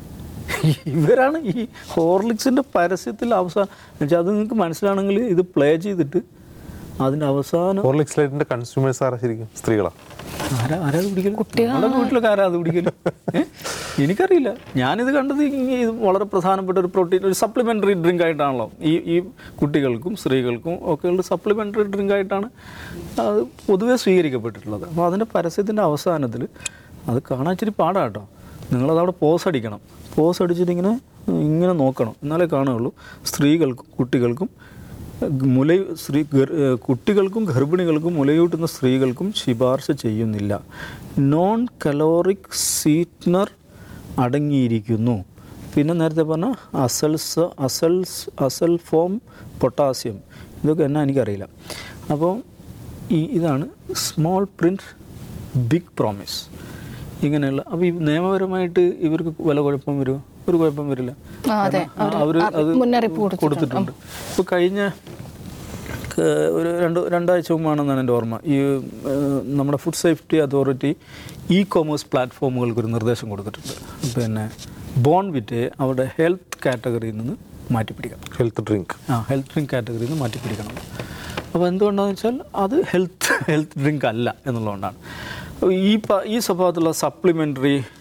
ഇവരാണ് ഈ ഹോർലിക്സിൻ്റെ പരസ്യത്തിൽ അവസാനം എന്നുവെച്ചാൽ അത് നിങ്ങൾക്ക് മനസ്സിലാണെങ്കിൽ ഇത് പ്ലേ ചെയ്തിട്ട് അതിൻ്റെ അവസാനം ഹോർലിക്സ് ലൈറ്റിന്റെ കൺസ്യൂമേഴ്സ് ആരാ ശരിക്കും സ്ത്രീകളാ ആരാ ആരാ അത് കുടിക്കല് നമ്മുടെ വീട്ടിലൊക്കെ ആരാ അത് കുടിക്കല് ഏ? എനിക്കറിയില്ല ഞാനിത് കണ്ടത് ഈ ഇത് വളരെ പ്രധാനപ്പെട്ട ഒരു പ്രോട്ടീൻ ഒരു സപ്ലിമെൻ്ററി ഡ്രിങ്ക് ആയിട്ടാണല്ലോ ഈ ഈ കുട്ടികൾക്കും സ്ത്രീകൾക്കും ഒക്കെ ഉള്ള സപ്ലിമെൻ്ററി ഡ്രിങ്ക് ആയിട്ടാണ് അത് പൊതുവെ സ്വീകരിക്കപ്പെട്ടിട്ടുള്ളത് അപ്പോൾ അതിൻ്റെ പരസ്യത്തിൻ്റെ അവസാനത്തിൽ അത് കാണാൻ ഇച്ചിരി പാടാട്ടോ നിങ്ങളത് അവിടെ പോസ് അടിക്കണം പോസ് അടിച്ചിട്ട് ഇങ്ങനെ ഇങ്ങനെ നോക്കണം എന്നാലേ കാണുകയുള്ളൂ സ്ത്രീകൾക്കും കുട്ടികൾക്കും മുല സ്ത്രീ ഗർ- ഏഹ് കുട്ടികൾക്കും ഗർഭിണികൾക്കും മുലയൂട്ടുന്ന സ്ത്രീകൾക്കും ശുപാർശ ചെയ്യുന്നില്ല നോൺ കലോറിക് സ്വീറ്റ്നർ അടങ്ങിയിരിക്കുന്നു പിന്നെ നേരത്തെ പറഞ്ഞ അസൽസ് അസൽസ് അസൽ ഫോം പൊട്ടാസ്യം ഇതൊക്കെ എന്നാ എനിക്കറിയില്ല അപ്പോൾ ഈ ഇതാണ് സ്മോൾ പ്രിൻറ്റ് ബിഗ് പ്രോമിസ് ഇങ്ങനെയുള്ള അപ്പോൾ ഈ നിയമപരമായിട്ട് ഇവർക്ക് വല്ല കുഴപ്പം വരുമോ ഒരു കുഴപ്പം വരില്ല ആ, അതെ. അവർ അത് മുന്നറിയിപ്പ് കൊടുത്തിട്ടുണ്ട്. കൊടുത്തിട്ടുണ്ട് ഇപ്പോൾ കഴിഞ്ഞ ക- ഒരു രണ്ട് രണ്ടാഴ്ച മുമ്പാണെന്നാണ് എൻ്റെ ഓർമ്മ ഈ ഏഹ്, നമ്മുടെ food safety authority e commerce പ്ലാറ്റ്ഫോമുകൾക്ക് ഒരു നിർദ്ദേശം കൊടുത്തിട്ടുണ്ട് പിന്നെ ബോൺ വിറ്റ് അവരുടെ ഹെൽത്ത് കാറ്റഗറിയിൽ നിന്ന് മാറ്റിപ്പിടിക്കണം ഹെൽത്ത് ഡ്രിങ്ക് ആ ഹെൽത്ത് ഡ്രിങ്ക് കാറ്റഗറിയിൽ നിന്ന് മാറ്റിപ്പിടിക്കണം അപ്പോൾ എന്തുകൊണ്ടാണെന്ന് വെച്ചാൽ അത് ഹെൽത്ത് ഹെൽത്ത് ഡ്രിങ്ക് അല്ല എന്നുള്ളതുകൊണ്ടാണ് ഈ പ ഈ സ്വഭാവത്തിലുള്ള സപ്ലിമെൻ്ററി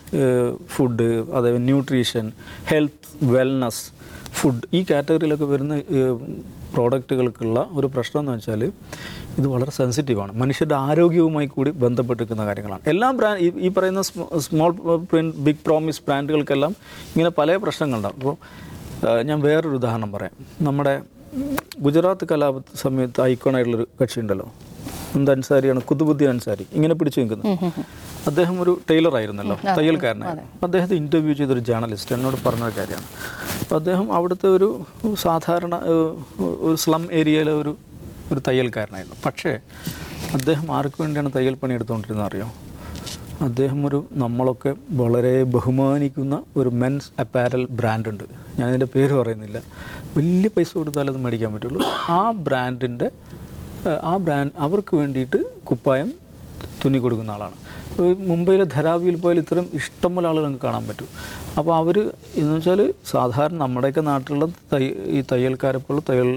ഫുഡ് അതായത് ന്യൂട്രീഷൻ ഹെൽത്ത് വെൽനസ് ഫുഡ് ഈ കാറ്റഗറിയിലൊക്കെ വരുന്ന പ്രോഡക്റ്റുകൾക്കുള്ള ഒരു പ്രശ്നം എന്ന് വെച്ചാൽ ഇത് വളരെ സെൻസിറ്റീവാണ് മനുഷ്യരുടെ ആരോഗ്യവുമായി കൂടി ബന്ധപ്പെട്ടിരിക്കുന്ന കാര്യങ്ങളാണ് എല്ലാ ബ്രാൻഡ് ഈ പറയുന്ന സ്മോൾ പ്രിൻറ്റ് ബിഗ് പ്രോമിസ് ബ്രാൻഡുകൾക്കെല്ലാം ഇങ്ങനെ പല പ്രശ്നങ്ങളുണ്ടാകും അപ്പോൾ ഞാൻ വേറൊരു ഉദാഹരണം പറയാം നമ്മുടെ ഗുജറാത്ത് കലാപ സമയത്ത് ഐക്കോണായിട്ടുള്ളൊരു കക്ഷി ഉണ്ടല്ലോ എന്ത് അൻസാരിയാണ് കുതുബുദ്ദീൻ അൻസാരി ഇങ്ങനെ പിടിച്ചു നിൽക്കുന്നത് അദ്ദേഹം ഒരു ടൈലർ ആയിരുന്നല്ലോ തയ്യൽക്കാരനായിരുന്നു അദ്ദേഹത്തെ ഇൻ്റർവ്യൂ ചെയ്തൊരു ജേർണലിസ്റ്റ് എന്നോട് പറഞ്ഞ ഒരു കാര്യമാണ് അപ്പോൾ അദ്ദേഹം അവിടുത്തെ ഒരു സാധാരണ ഏഹ്, ഒരു സ്ലം ഏരിയയിലെ ഒരു ഒരു തയ്യൽക്കാരനായിരുന്നു പക്ഷേ അദ്ദേഹം ആർക്ക് വേണ്ടിയാണ് തയ്യൽ പണി എടുത്തുകൊണ്ടിരുന്നത് അറിയോ അദ്ദേഹം ഒരു നമ്മളൊക്കെ വളരെ ബഹുമാനിക്കുന്ന ഒരു മെൻസ് അപ്പാരൽ ബ്രാൻഡ് ഉണ്ട് ഞാനതിൻ്റെ പേര് പറയുന്നില്ല വലിയ പൈസ കൊടുത്താലേ അത് മേടിക്കാൻ പറ്റുള്ളൂ ആ ബ്രാൻഡിൻ്റെ ആ ബ്രാൻഡ് അവർക്ക് വേണ്ടിയിട്ട് കുപ്പായം തുന്നി കൊടുക്കുന്ന ആളാണ് ഒരു മുംബൈയിലെ ധരാവിയിൽ പോയാൽ ഇത്തരം ഇഷ്ടംപോലെ ആളുകൾ നമുക്ക് കാണാൻ പറ്റും അപ്പോൾ അവർ എന്ന് വെച്ചാൽ സാധാരണ നമ്മുടെയൊക്കെ നാട്ടിലുള്ള തയ്യ ഈ തയ്യൽക്കാരെ പോലെ തയ്യൽ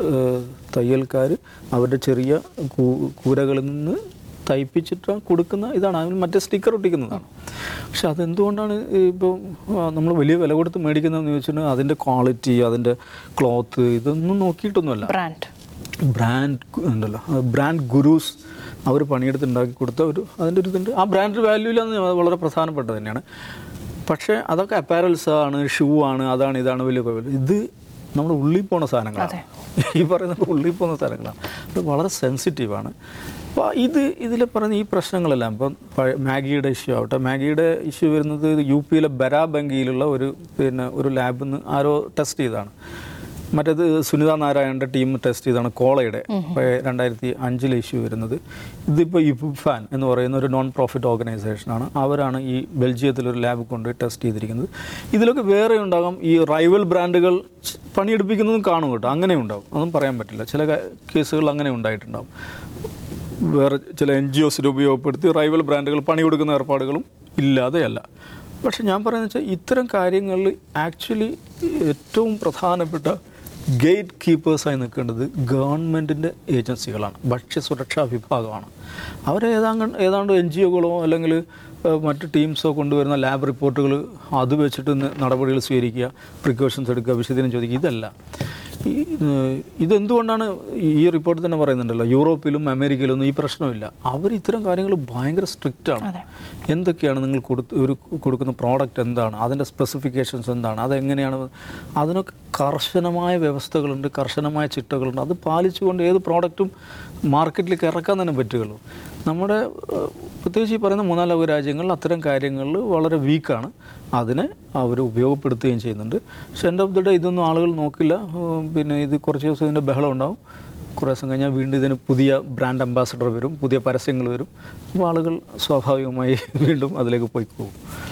തയ്യൽക്കാർ അവരുടെ ചെറിയ കൂ- കൂരകളിൽ നിന്ന് തയ്പ്പിച്ചിട്ട് കൊടുക്കുന്ന ഇതാണ് അതിന് മറ്റേ സ്റ്റിക്കർ ഒട്ടിക്കുന്നതാണ് പക്ഷെ അതെന്തുകൊണ്ടാണ് ഇപ്പോൾ നമ്മൾ വലിയ വില കൊടുത്ത് മേടിക്കുന്നതെന്ന് ചോദിച്ചിട്ടുണ്ടെങ്കിൽ അതിൻ്റെ ക്വാളിറ്റി അതിൻ്റെ ക്ലോത്ത് ഇതൊന്നും നോക്കിയിട്ടൊന്നുമല്ല ബ്രാൻഡ് ബ്രാൻഡ് ഉണ്ടല്ലോ ബ്രാൻഡ് ഗുരൂസ് അവർ പണിയെടുത്ത് ഉണ്ടാക്കി കൊടുത്ത ഒരു അതിൻ്റെ ഒരു ഇതുണ്ട് ആ ബ്രാൻഡ് വാല്യൂ ഇല്ലാന്ന് അത് വളരെ പ്രധാനപ്പെട്ടത് തന്നെയാണ് പക്ഷേ അതൊക്കെ അപ്പാരൽസ് ആണ് ഷൂ ആണ് അതാണ് ഇതാണ് വലിയ കുഴപ്പമില്ല ഇത് നമ്മുടെ ഉള്ളിൽ പോണ സാധനങ്ങളാണ് ഈ പറയുന്നത് ഉള്ളിൽ പോകുന്ന സാധനങ്ങളാണ് അത് വളരെ സെൻസിറ്റീവാണ് അപ്പോൾ ഇത് ഇതിൽ പറയുന്ന ഈ പ്രശ്നങ്ങളെല്ലാം ഇപ്പം പഴയ മാഗിയുടെ ഇഷ്യൂ ആവട്ടെ മാഗിയുടെ ഇഷ്യൂ വരുന്നത് യു പിയിലെ ബരാബങ്കിയിലുള്ള ഒരു പിന്നെ ഒരു ലാബിൽ നിന്ന് ആരോ ടെസ്റ്റ് ചെയ്തതാണ് മറ്റേത് സുനിത നാരായണൻ്റെ ടീം ടെസ്റ്റ് ചെയ്താണ് കോളയുടെ രണ്ടായിരത്തി അഞ്ചിലെ ഇഷ്യൂ വരുന്നത് ഇതിപ്പോൾ ഇഫാൻ എന്ന് പറയുന്ന ഒരു നോൺ പ്രോഫിറ്റ് ഓർഗനൈസേഷനാണ് അവരാണ് ഈ ബെൽജിയത്തിലൊരു ലാബ് കൊണ്ട് ടെസ്റ്റ് ചെയ്തിരിക്കുന്നത് ഇതിലൊക്കെ വേറെ ഉണ്ടാകും ഈ റൈവൽ ബ്രാൻഡുകൾ ച് പണിയെടുപ്പിക്കുന്നതും കാണും കേട്ടോ അങ്ങനെ ഉണ്ടാവും അതൊന്നും പറയാൻ പറ്റില്ല ചില കേസുകൾ അങ്ങനെ ഉണ്ടായിട്ടുണ്ടാവും വേറെ ചില എൻ ജി ഒസിനെ ഉപയോഗപ്പെടുത്തി റൈവൽ ബ്രാൻഡുകൾ പണി കൊടുക്കുന്ന ഏർപ്പാടുകളും ഇല്ലാതെയല്ല പക്ഷെ ഞാൻ പറയുന്നത് വെച്ചാൽ ഇത്തരം കാര്യങ്ങളിൽ ആക്ച്വലി ഏറ്റവും പ്രധാനപ്പെട്ട ഗേറ്റ് കീപ്പേഴ്സായി നിൽക്കേണ്ടത് ഗവൺമെൻറ്റിൻ്റെ ഏജൻസികളാണ് ഭക്ഷ്യസുരക്ഷാ വിഭാഗമാണ് അവർ ഏതാണ്ട് ഏതാണ്ട് എൻ ജി ഒകളോ അല്ലെങ്കിൽ ഏഹ്, മറ്റ് ടീംസോ കൊണ്ടുവരുന്ന ലാബ് റിപ്പോർട്ടുകൾ അത് വെച്ചിട്ട് ന- നടപടികൾ സ്വീകരിക്കുക പ്രിക്കോഷൻസ് എടുക്കുക വിശദീകരണം ചോദിക്കുക ഇതല്ല ഈ ഏഹ്, ഇതെന്തുകൊണ്ടാണ് ഈ റിപ്പോർട്ട് തന്നെ പറയുന്നുണ്ടല്ലോ യൂറോപ്പിലും അമേരിക്കയിലൊന്നും ഈ പ്രശ്നമില്ല അവർ ഇത്തരം കാര്യങ്ങൾ ഭയങ്കര സ്ട്രിക്റ്റ് ആണ് എന്തൊക്കെയാണ് നിങ്ങൾ കൊടുത്ത് ഒരു കൊടുക്കുന്ന പ്രോഡക്റ്റ് എന്താണ് അതിൻ്റെ സ്പെസിഫിക്കേഷൻസ് എന്താണ് അതെങ്ങനെയാണ് അതിനൊക്കെ കർശനമായ വ്യവസ്ഥകളുണ്ട് കർശനമായ ചിട്ടകളുണ്ട് അത് പാലിച്ചുകൊണ്ട് ഏത് പ്രോഡക്റ്റും മാർക്കറ്റിലേക്ക് ഇറക്കാൻ തന്നെ പറ്റുകയുള്ളൂ നമ്മുടെ ഏഹ്, പ്രത്യേകിച്ച് ഈ പറയുന്ന മൂന്നാം ലോക രാജ്യങ്ങളിൽ അത്തരം കാര്യങ്ങളിൽ വളരെ വീക്കാണ് അതിനെ അവർ ഉപയോഗപ്പെടുത്തുകയും ചെയ്യുന്നുണ്ട് പക്ഷെ എൻഡ് ഓഫ് ദി ഡേ ഇതൊന്നും ആളുകൾ നോക്കില്ല ഏഹ്, പിന്നെ ഇത് കുറച്ച് ദിവസം ഇതിൻ്റെ ബഹളം ഉണ്ടാവും കുറേ ദിവസം കഴിഞ്ഞാൽ വീണ്ടും ഇതിന് പുതിയ ബ്രാൻഡ് അംബാസഡർ വരും പുതിയ പരസ്യങ്ങൾ വരും അപ്പോൾ ആളുകൾ സ്വാഭാവികമായി വീണ്ടും അതിലേക്ക് പോയി പോകും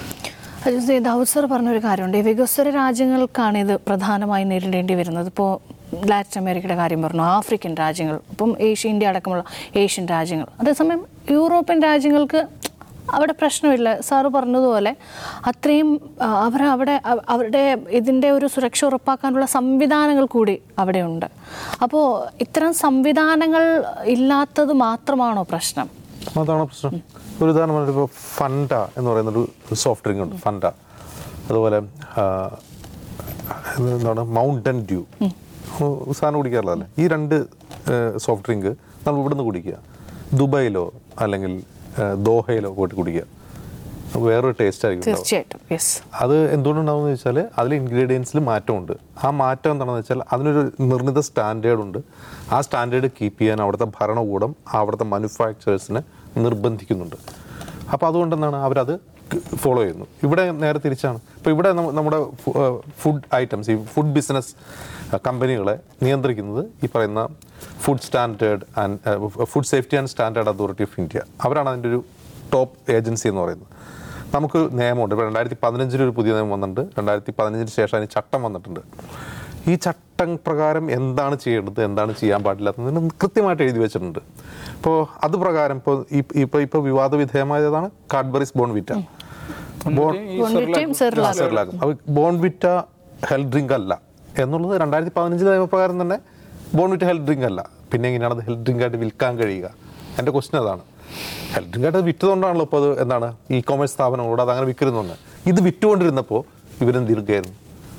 അത് ദാവൂദ് സർ പറഞ്ഞൊരു കാര്യമുണ്ട് ഈ വികസ്വര രാജ്യങ്ങൾക്കാണ് ഇത് പ്രധാനമായി നേരിടേണ്ടി വരുന്നത് ഇപ്പോൾ ലാറ്റിൻ അമേരിക്കയുടെ കാര്യം പറഞ്ഞു ആഫ്രിക്കൻ രാജ്യങ്ങൾ ഇപ്പം ഏഷ്യ ഇന്ത്യ അടക്കമുള്ള ഏഷ്യൻ രാജ്യങ്ങൾ അതേസമയം യൂറോപ്യൻ രാജ്യങ്ങൾക്ക് അവിടെ പ്രശ്നമില്ല സാറ് പറഞ്ഞതുപോലെ അത്രയും ആ, അവർ അവിടെ അവ- അവരുടെ ഇതിൻ്റെ ഒരു സുരക്ഷ ഉറപ്പാക്കാനുള്ള സംവിധാനങ്ങൾ കൂടി അവിടെയുണ്ട് അപ്പോൾ ഇത്തരം സംവിധാനങ്ങൾ ഇല്ലാത്തത് മാത്രമാണോ പ്രശ്നം അതാണ് പ്രശ്നം ഒരു ഉദാഹരണം പറഞ്ഞിട്ട് ഇപ്പോൾ ഫണ്ട എന്ന് പറയുന്നൊരു സോഫ്റ്റ് ഡ്രിങ്ക് ഉണ്ട് ഫണ്ട അതുപോലെ ആ, ഇത് എന്താണ് മൗണ്ടൻ ഡ്യൂ സാധനം കുടിക്കാറില്ലല്ലേ ഈ രണ്ട് സോഫ്റ്റ് ഡ്രിങ്ക് നമ്മൾ ഇവിടുന്ന് കുടിക്കുക ദുബായിലോ അല്ലെങ്കിൽ ആ, ദോഹയിലോ പോയിട്ട് കുടിക്കുക വേറൊരു ടേസ്റ്റ് ആയിരിക്കും ഉണ്ടാവുക. തീർച്ചയായിട്ടും യെസ് അത് എന്തുകൊണ്ടുണ്ടാവുമെന്ന് വെച്ചാൽ അതിൽ ഇൻഗ്രീഡിയൻസിൽ മാറ്റമുണ്ട് ആ മാറ്റം എന്താണെന്ന് വെച്ചാൽ അതിനൊരു നിർണിത സ്റ്റാൻഡേർഡ് ഉണ്ട് ആ സ്റ്റാൻഡേർഡ് കീപ്പ് ചെയ്യാൻ അവിടുത്തെ ഭരണകൂടം അവിടുത്തെ മാനുഫാക്ചറേഴ്സിനെ നിർബന്ധിക്കുന്നുണ്ട് അപ്പോൾ അതുകൊണ്ട് എന്താണ് അവരത് ഫോളോ ചെയ്യുന്നു ഇവിടെ നേരെ തിരിച്ചാണ് ഇപ്പോൾ ഇവിടെ നമ്മ- നമ്മുടെ ഫുഡ് ഐറ്റംസ് ഈ ഫുഡ് ബിസിനസ് കമ്പനികളെ നിയന്ത്രിക്കുന്നത് ഈ പറയുന്ന food standard and food safety and standard authority of India അവരാണ് അതിൻ്റെ ഒരു ടോപ്പ് ഏജൻസി എന്ന് പറയുന്നത് നമുക്ക് നിയമമുണ്ട് ഇപ്പോൾ രണ്ടായിരത്തി പതിനഞ്ചിൽ ഒരു പുതിയ നിയമം വന്നിട്ടുണ്ട് രണ്ടായിരത്തി പതിനഞ്ചിന് ശേഷം അതിന് ചട്ടം വന്നിട്ടുണ്ട് ഈ ചട്ടം പ്രകാരം എന്താണ് ചെയ്യേണ്ടത് എന്താണ് ചെയ്യാൻ പാടില്ലാത്തതിന് കൃത്യമായിട്ട് എഴുതി വെച്ചിട്ടുണ്ട് ഇപ്പോൾ അത് പ്രകാരം ഇപ്പോൾ ഇപ്പോൾ ഇപ്പോൾ വിവാദ വിധേയമായതാണ് കാഡ്ബറീസ് ബോൺവിറ്റ ബോൺ ബോൺവിറ്റയും സെറിലാക്കും സെറിലാക്കും അപ്പോൾ ബോൺവിറ്റ ഹെൽത്ത് ഡ്രിങ്ക് അല്ല എന്നുള്ളത് രണ്ടായിരത്തി പതിനഞ്ചിലെ നിയമപ്രകാരം തന്നെ ബോൺവിറ്റ ഹെൽത്ത് ഡ്രിങ്ക് അല്ല പിന്നെ എങ്ങനെയാണ് അത് ഹെൽത്ത് ഡ്രിങ്ക് ആയിട്ട് വിൽക്കാൻ കഴിയുക എൻ്റെ ക്വസ്റ്റ്യൻ അതാണ് ഹെൽത്ത് ഡ്രിങ്ക് ആയിട്ട് അത് വിറ്റതുകൊണ്ടാണല്ലോ ഇപ്പോൾ അത് എന്താണ് ഇ കോമേഴ്സ് സ്ഥാപനങ്ങളോട് അത് അങ്ങനെ വിൽക്കുന്നുണ്ട് ഇത് വിറ്റുകൊണ്ടിരുന്നപ്പോൾ ഇവരെന്തിരിക്കുകയായിരുന്നു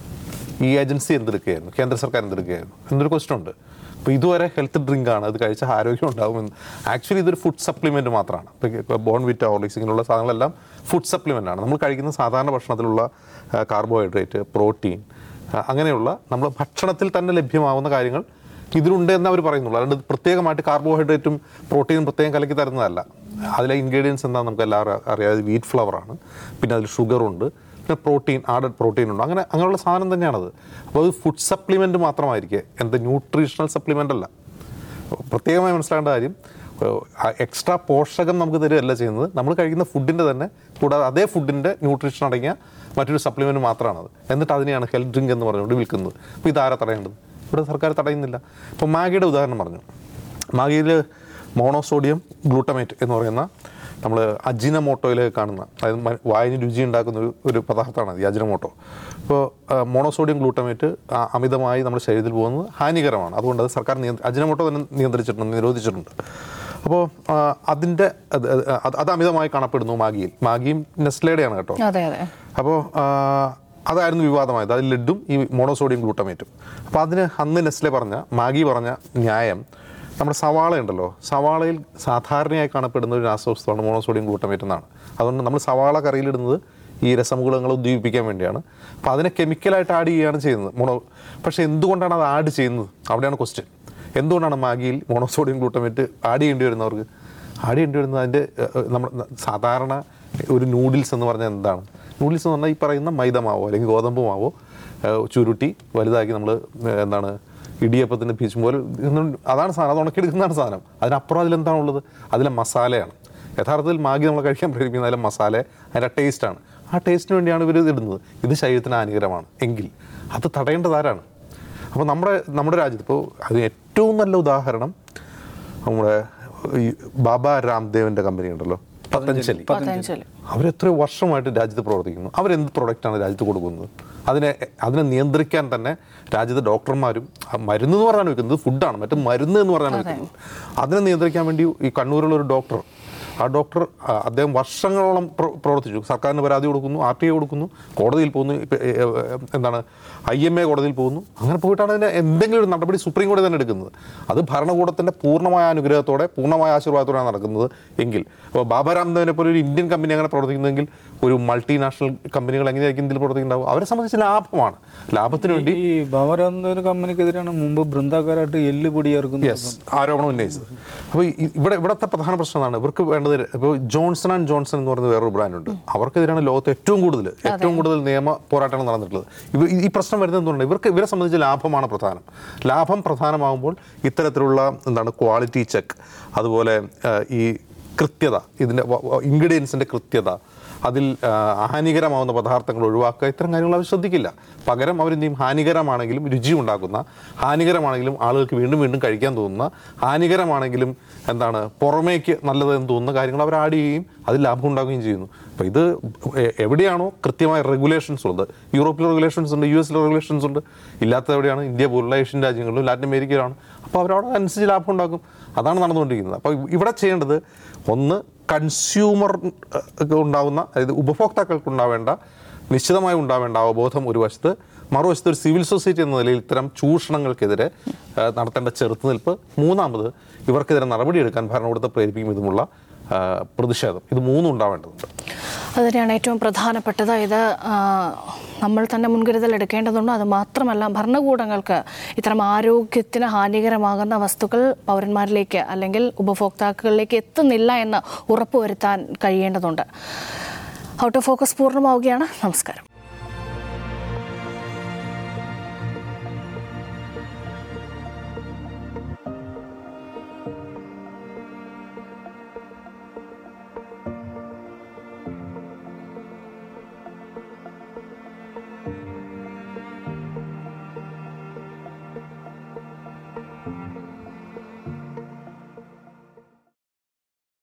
ഈ ഏജൻസി എന്തെടുക്കുകയായിരുന്നു കേന്ദ്ര സർക്കാർ എന്തെടുക്കുകയായിരുന്നു എന്നൊരു ക്വസ്റ്റൻ ഉണ്ട് അപ്പോൾ ഇതുവരെ ഹെൽത്ത് ഡ്രിങ്ക് ആണ് അത് കഴിച്ച ആരോഗ്യം ഉണ്ടാകുമെന്ന് ആക്ച്വലി ഇതൊരു ഫുഡ് സപ്ലിമെൻറ്റ് മാത്രമാണ് ഇപ്പോൾ ബോൺ വിറ്റ ഹോർലിക്സ് ഇങ്ങനെയുള്ള സാധനങ്ങളെല്ലാം ഫുഡ് സപ്ലിമെൻ്റ് ആണ് നമ്മൾ കഴിക്കുന്ന സാധാരണ ഭക്ഷണത്തിലുള്ള കാർബോഹൈഡ്രേറ്റ് പ്രോട്ടീൻ അങ്ങനെയുള്ള നമ്മൾ ഭക്ഷണത്തിൽ തന്നെ ലഭ്യമാവുന്ന കാര്യങ്ങൾ ഇതിലുണ്ട് എന്ന് അവർ പറയുന്നുള്ളൂ അതുകൊണ്ട് ഇത് പ്രത്യേകമായിട്ട് കാർബോഹൈഡ്രേറ്റും പ്രോട്ടീനും പ്രത്യേകം കലക്കി തരുന്നതല്ല അതിലെ ഇൻഗ്രീഡിയൻസ് എന്താണെന്ന് നമുക്ക് എല്ലാവരും അറിയാതെ വീറ്റ് ഫ്ലവർ ആണ് പിന്നെ അതിൽ ഷുഗറുണ്ട് പിന്നെ പ്രോട്ടീൻ ആഡഡ് പ്രോട്ടീൻ ഉണ്ട് അങ്ങനെ അങ്ങനെയുള്ള സാധനം തന്നെയാണത് അപ്പോൾ അത് ഫുഡ് സപ്ലിമെൻറ്റ് മാത്രമായിരിക്കും എന്ത് ന്യൂട്രീഷണൽ സപ്ലിമെൻ്റ് അല്ല പ്രത്യേകമായി മനസ്സിലാക്കേണ്ട കാര്യം എക്സ്ട്രാ പോഷകം നമുക്ക് തരികയല്ല ചെയ്യുന്നത് നമ്മൾ കഴിക്കുന്ന ഫുഡിൻ്റെ തന്നെ കൂടാതെ അതേ ഫുഡിൻ്റെ ന്യൂട്രീഷൻ അടങ്ങിയ മറ്റൊരു സപ്ലിമെൻറ്റ് മാത്രമാണത് എന്നിട്ട് അതിനെയാണ് ഹെൽത്ത് ഡ്രിങ്ക് എന്ന് പറഞ്ഞുകൊണ്ട് വിൽക്കുന്നത് അപ്പോൾ ഇതാരാ തടയേണ്ടത് ഇവിടെ സർക്കാർ തടയുന്നില്ല ഇപ്പോൾ മാഗിയുടെ ഉദാഹരണം പറഞ്ഞു മാഗിയിൽ മോണോസോഡിയം ഗ്ലൂട്ടമേറ്റ് എന്ന് പറയുന്ന നമ്മൾ അജിനമോട്ടോയിൽ കാണുന്ന അതായത് മ- വായിന് രുചി ഉണ്ടാക്കുന്ന ഒരു ഒരു പദാർത്ഥമാണ് ഈ അജിനമോട്ടോ ഇപ്പോൾ മോണോസോഡിയം ഗ്ലൂട്ടമേറ്റ് ആ, അമിതമായി നമ്മുടെ ശരീരത്തിൽ പോകുന്നത് ഹാനികരമാണ് അതുകൊണ്ട് അത് സർക്കാർ നിയന്ത്ര അജിനമോട്ടോ തന്നെ നിയന്ത്രിച്ചിട്ടുണ്ട് നിരോധിച്ചിട്ടുണ്ട് അപ്പോൾ അതിൻ്റെ അത് അത് അത് അമിതമായി കാണപ്പെടുന്നു മാഗിയിൽ മാഗിയും നെസ്ലയുടെയാണ് കേട്ടോ അതെ അതെ അപ്പോൾ അതായിരുന്നു വിവാദമായത് അതിൽ ലഡും ഈ മോണോസോഡിയം ഗ്ലൂട്ടമേറ്റും അപ്പോൾ അതിന് അന്ന് നെസ്ലെ പറഞ്ഞ മാഗി പറഞ്ഞ ന്യായം നമ്മുടെ സവാള ഉണ്ടല്ലോ സവാളയിൽ സാധാരണയായി കാണപ്പെടുന്ന ഒരു രാസവസ്തുവാണ് മോണോസോഡിയം ഗ്ലൂട്ടമേറ്റ് എന്നാണ് അതുകൊണ്ട് നമ്മൾ സവാള കറിയിലിടുന്നത് ഈ രസമുകുളങ്ങൾ ഉദ്ദീപിപ്പിക്കാൻ വേണ്ടിയാണ് അപ്പോൾ അതിനെ കെമിക്കലായിട്ട് ആഡ് ചെയ്യുകയാണ് ചെയ്യുന്നത് മോണോ പക്ഷേ എന്തുകൊണ്ടാണ് അത് ആഡ് ചെയ്യുന്നത് അവിടെയാണ് ക്വസ്റ്റ്യൻ എന്തുകൊണ്ടാണ് മാഗിയിൽ മോണോസോഡിയം ഗ്ലൂട്ടമേറ്റ് ആഡ് ചെയ്യേണ്ടി വരുന്നവർക്ക് ആഡ് ചെയ്യേണ്ടി വരുന്നത് അതിൻ്റെ നമ്മൾ സാധാരണ ഒരു നൂഡിൽസ് എന്ന് പറഞ്ഞാൽ എന്താണ് നൂഡിൽസ് എന്ന് പറഞ്ഞാൽ ഈ പറയുന്ന മൈദ മാവോ അല്ലെങ്കിൽ ഗോതമ്പ് മാവോ ഏഹ് ചുരുട്ടി വലുതാക്കി നമ്മൾ എന്താണ് ഇടിയപ്പത്തിൻ്റെ പീച്ചും പോലെ ഇതൊന്നും- അതാണ് സാധനം അത് ഉണക്കിയെടുക്കുന്നതാണ് സാധനം അതിനപ്പുറം അതിലെന്താണുള്ളത് അതിലെ മസാലയാണ് യഥാർത്ഥത്തിൽ മാഗി നമ്മൾ കഴിക്കാൻ പ്രേരിപ്പിക്കുന്ന അതിലെ മസാല അതിൻ്റെ ടേസ്റ്റാണ് ആ ടേസ്റ്റിന് വേണ്ടിയാണ് ഇവർ ഇത് ഇടുന്നത് ഇത് ശരീരത്തിന് ഹാനികരമാണ് എങ്കിൽ അത് തടയേണ്ടത് ആരാണ് അപ്പോൾ നമ്മുടെ നമ്മുടെ രാജ്യത്ത് ഇപ്പോൾ അത് ഏറ്റവും നല്ല ഉദാഹരണം നമ്മുടെ ഈ ബാബ രാംദേവിൻ്റെ കമ്പനി ഉണ്ടല്ലോ പതഞ്ജലി പതഞ്ജലി അവരെത്രയോ വർഷമായിട്ട് രാജ്യത്ത് പ്രവർത്തിക്കുന്നു അവരെന്ത് പ്രൊഡക്റ്റാണ് രാജ്യത്ത് കൊടുക്കുന്നത് അതിനെ അതിനെ നിയന്ത്രിക്കാൻ തന്നെ രാജ്യത്തെ ഡോക്ടർമാരും ആ മരുന്ന് എന്ന് പറഞ്ഞാണ് വെക്കുന്നത് ഫുഡാണ് മറ്റു മരുന്ന് എന്ന് പറഞ്ഞാണ് വെക്കുന്നത് അതിനെ നിയന്ത്രിക്കാൻ വേണ്ടി ഈ കണ്ണൂരിലുള്ള ഒരു ഡോക്ടർ ആ ഡോക്ടർ ആ, അദ്ദേഹം വർഷങ്ങളോളം പ്ര- പ്രവർത്തിച്ചു സർക്കാരിന് പരാതി കൊടുക്കുന്നു ആർ ടി ഐ കൊടുക്കുന്നു കോടതിയിൽ പോകുന്നു ഇപ്പ- ഏ, ഏ, എന്താണ് ഐ എം എ കോടതിയിൽ പോകുന്നു അങ്ങനെ പോയിട്ടാണ് അതിന് എന്തെങ്കിലും ഒരു നടപടി സുപ്രീം കോടതി തന്നെ എടുക്കുന്നത് അത് ഭരണകൂടത്തിൻ്റെ പൂർണ്ണമായ അനുഗ്രഹത്തോടെ പൂർണ്ണമായ ആശീർവാദത്തോടെയാണ് നടക്കുന്നത് എങ്കിൽ അപ്പോൾ ബാബ രാംദേവിനെ പോലെ ഒരു ഇന്ത്യൻ കമ്പനി അങ്ങനെ പ്രവർത്തിക്കുന്നെങ്കിൽ ഒരു മൾട്ടിനാഷണൽ കമ്പനികൾ എങ്ങനെയായിരിക്കും ഇന്ത്യയിൽ പ്രവർത്തിക്കുന്നുണ്ടാവും അവരെ സംബന്ധിച്ച് ലാഭമാണ് ലാഭത്തിന് വേണ്ടി ഈ ബാബരാമദേവന് കമ്പനിക്കെതിരെയാണ് മുമ്പ് ബൃന്ദാക്കാരായിട്ട് എല്ല് പൊടി ചേർക്കുന്നത് യെസ് ആരോപണം ഉന്നയിച്ചത് അപ്പോൾ ഈ- ഇവിടെ ഇവിടുത്തെ പ്രധാന പ്രശ്നം എന്താണ് ഇവർക്ക് വേണ്ടത് ഇപ്പോൾ ജോൺസൺ ആൻഡ് ജോൺസൺ എന്ന് പറയുന്ന വേറൊരു ബ്രാൻഡ് ഉണ്ട് അവർക്കെതിരാണ് ലോകത്ത് ഏറ്റവും കൂടുതൽ ഏറ്റവും കൂടുതൽ നിയമ പോരാട്ടങ്ങൾ നടന്നിട്ടുള്ളത് ഇവ ഈ പ്രശ്നം വരുന്നത് എന്തുകൊണ്ട് ഇവർക്ക് ഇവരെ സംബന്ധിച്ച് ലാഭമാണ് പ്രധാനം ലാഭം പ്രധാനമാകുമ്പോൾ ഇത്തരത്തിലുള്ള എന്താണ് ക്വാളിറ്റി ചെക്ക് അതുപോലെ ആ, ഈ കൃത്യത ഇതിൻ്റെ ഇൻഗ്രീഡിയൻസിൻ്റെ കൃത്യത അതിൽ ആ, ഹാനികരമാവുന്ന പദാർത്ഥങ്ങൾ ഒഴിവാക്കുക ഇത്തരം കാര്യങ്ങൾ അവർ ശ്രദ്ധിക്കില്ല പകരം അവരെന്ത് ചെയ്യും ഹാനികരമാണെങ്കിലും രുചി ഉണ്ടാക്കുന്ന ഹാനികരമാണെങ്കിലും ആളുകൾക്ക് വീണ്ടും വീണ്ടും കഴിക്കാൻ തോന്നുന്ന ഹാനികരമാണെങ്കിലും എന്താണ് പുറമേക്ക് നല്ലതെന്ന് തോന്നുന്ന കാര്യങ്ങൾ അവർ ആഡ് ചെയ്യുകയും അതിൽ ലാഭം ഉണ്ടാക്കുകയും ചെയ്യുന്നു അപ്പോൾ ഇത് എ- എവിടെയാണോ കൃത്യമായ റെഗുലേഷൻസ് ഉള്ളത് യൂറോപ്പിൽ റെഗുലേഷൻസ് ഉണ്ട് യു എസിൽ റെഗുലേഷൻസ് ഉണ്ട് ഇല്ലാത്ത എവിടെയാണ് ഇന്ത്യ പോലുള്ള ഏഷ്യൻ രാജ്യങ്ങളിലും ലാറ്റിൻ അമേരിക്കയിലാണ് അപ്പോൾ അവരവിടെ അനുസരിച്ച് ലാഭം ഉണ്ടാക്കും അതാണ് നടന്നുകൊണ്ടിരിക്കുന്നത് അപ്പോൾ ഇവിടെ ചെയ്യേണ്ടത് ഒന്ന് കൺസ്യൂമർ ഉണ്ടാവുന്ന അതായത് ഉപഭോക്താക്കൾക്ക് ഉണ്ടാവേണ്ട നിശ്ചിതമായി ഉണ്ടാവേണ്ട അവബോധം ഒരു വശത്ത് മറുവശത്ത് ഒരു സിവിൽ സൊസൈറ്റി എന്ന നിലയിൽ ഇത്തരം ചൂഷണങ്ങൾക്കെതിരെ ആ, നടത്തേണ്ട ചെറുത്തുനിൽപ്പ് മൂന്നാമത് ഇവർക്കെതിരെ നടപടിയെടുക്കാൻ ഭരണകൂടത്തെ പ്രേരിപ്പിക്കും ഇതുമുള്ള ആ, പ്രതിഷേധം ഇത് മൂന്നും ഉണ്ടാവേണ്ടതുണ്ട് അത് തന്നെയാണ് ഏറ്റവും പ്രധാനപ്പെട്ടത് ഇത് ആ, നമ്മൾ തന്നെ മുൻകരുതൽ എടുക്കേണ്ടതുണ്ട് അത് മാത്രമല്ല ഭരണകൂടങ്ങൾക്ക് ഇത്തരം ആരോഗ്യത്തിന് ഹാനികരമാകുന്ന വസ്തുക്കൾ പൗരന്മാരിലേക്ക് അല്ലെങ്കിൽ ഉപഭോക്താക്കളിലേക്ക് എത്തുന്നില്ല എന്ന് ഉറപ്പുവരുത്താൻ കഴിയേണ്ടതുണ്ട് ഔട്ട് ഓഫ് ഫോക്കസ് പൂർണ്ണമാവുകയാണ് നമസ്കാരം